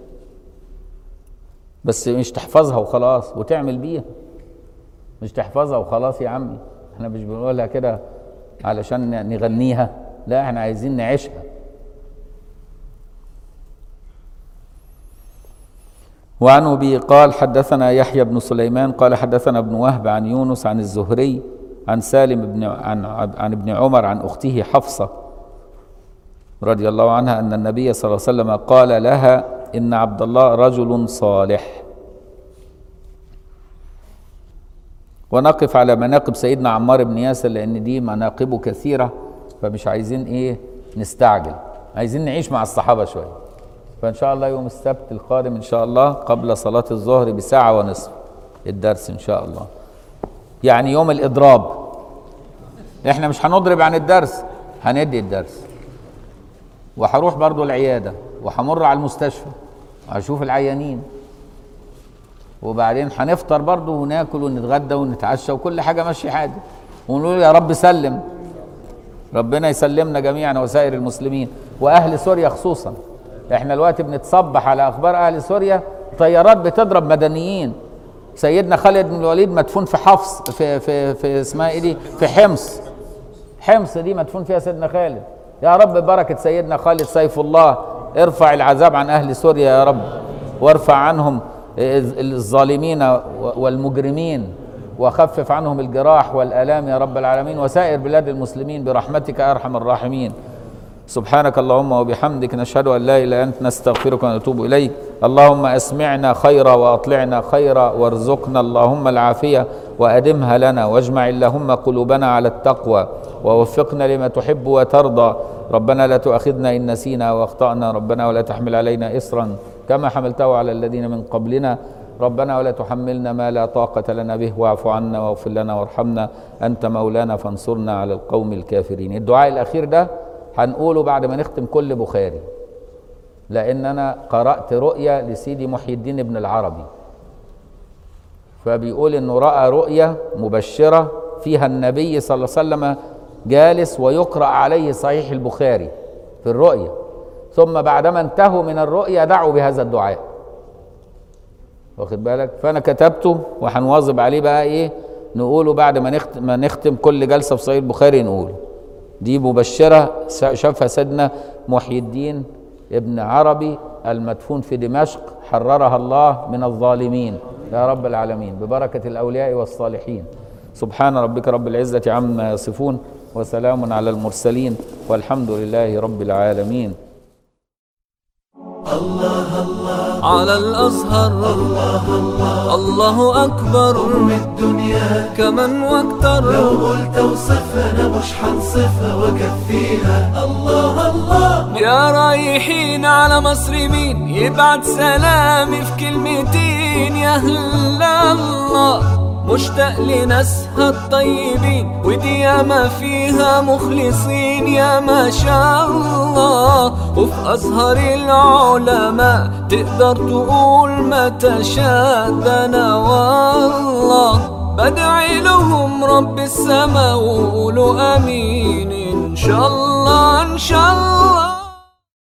بس مش تحفظها وخلاص وتعمل بيها مش تحفظها وخلاص يا عمي احنا مش بنقولها كده علشان نغنيها لا احنا عايزين نعيشها وعن ابي قال حدثنا يحيى بن سليمان قال حدثنا ابن وهب عن يونس عن الزهري عن سالم بن عن عن ابن عمر عن اخته حفصه رضي الله عنها ان النبي صلى الله عليه وسلم قال لها ان عبد الله رجل صالح ونقف على مناقب سيدنا عمار بن ياسر لان دي مناقبه كثيره فمش عايزين ايه نستعجل عايزين نعيش مع الصحابه شويه فان شاء الله يوم السبت القادم ان شاء الله قبل صلاه الظهر بساعه ونصف الدرس ان شاء الله يعني يوم الاضراب احنا مش هنضرب عن الدرس هندي الدرس وهروح برضو العياده وهمر على المستشفى هشوف العيانين وبعدين هنفطر برضه وناكل ونتغدى ونتعشى وكل حاجه ماشيه عادي ونقول يا رب سلم ربنا يسلمنا جميعا وسائر المسلمين واهل سوريا خصوصا احنا دلوقتي بنتصبح على اخبار اهل سوريا طيارات بتضرب مدنيين سيدنا خالد بن الوليد مدفون في حفص في في في اسمها ايه دي في حمص حمص دي مدفون فيها سيدنا خالد يا رب بركه سيدنا خالد سيف الله ارفع العذاب عن اهل سوريا يا رب وارفع عنهم الظالمين والمجرمين وخفف عنهم الجراح والآلام يا رب العالمين وسائر بلاد المسلمين برحمتك يا أرحم الراحمين سبحانك اللهم وبحمدك نشهد أن لا إله إلا أنت نستغفرك ونتوب إليك اللهم أسمعنا خيرا وأطلعنا خيرا وارزقنا اللهم العافية وأدمها لنا واجمع اللهم قلوبنا على التقوى ووفقنا لما تحب وترضى ربنا لا تؤاخذنا إن نسينا وأخطأنا ربنا ولا تحمل علينا إصرا كما حملته على الذين من قبلنا ربنا ولا تحملنا ما لا طاقة لنا به واعف عنا واغفر لنا وارحمنا أنت مولانا فانصرنا على القوم الكافرين الدعاء الأخير ده هنقوله بعد ما نختم كل بخاري لأن أنا قرأت رؤيا لسيدي محي الدين ابن العربي فبيقول إنه رأى رؤيا مبشرة فيها النبي صلى الله عليه وسلم جالس ويقرأ عليه صحيح البخاري في الرؤيا ثم بعدما انتهوا من الرؤيا دعوا بهذا الدعاء واخد بالك فانا كتبته وهنواظب عليه بقى ايه نقوله بعد ما نختم, ما نختم كل جلسه في صحيح البخاري نقوله دي مبشره شافها سيدنا محي الدين ابن عربي المدفون في دمشق حررها الله من الظالمين يا رب العالمين ببركه الاولياء والصالحين سبحان ربك رب العزه عما يصفون وسلام على المرسلين والحمد لله رب العالمين على الأزهر الله الله الله أكبر من الدنيا كمن واكتر لو قلت وصفنا مش حنصفها وكفيها الله الله يا رايحين على مصر مين يبعت سلامي في كلمتين يا هلا الله مشتاق لناسها الطيبين ودي ياما فيها مخلصين يا ما شاء الله وفي أزهر العلماء تقدر تقول ما تشاء ده أنا والله بدعي لهم رب السما وقولوا امين ان شاء الله ان شاء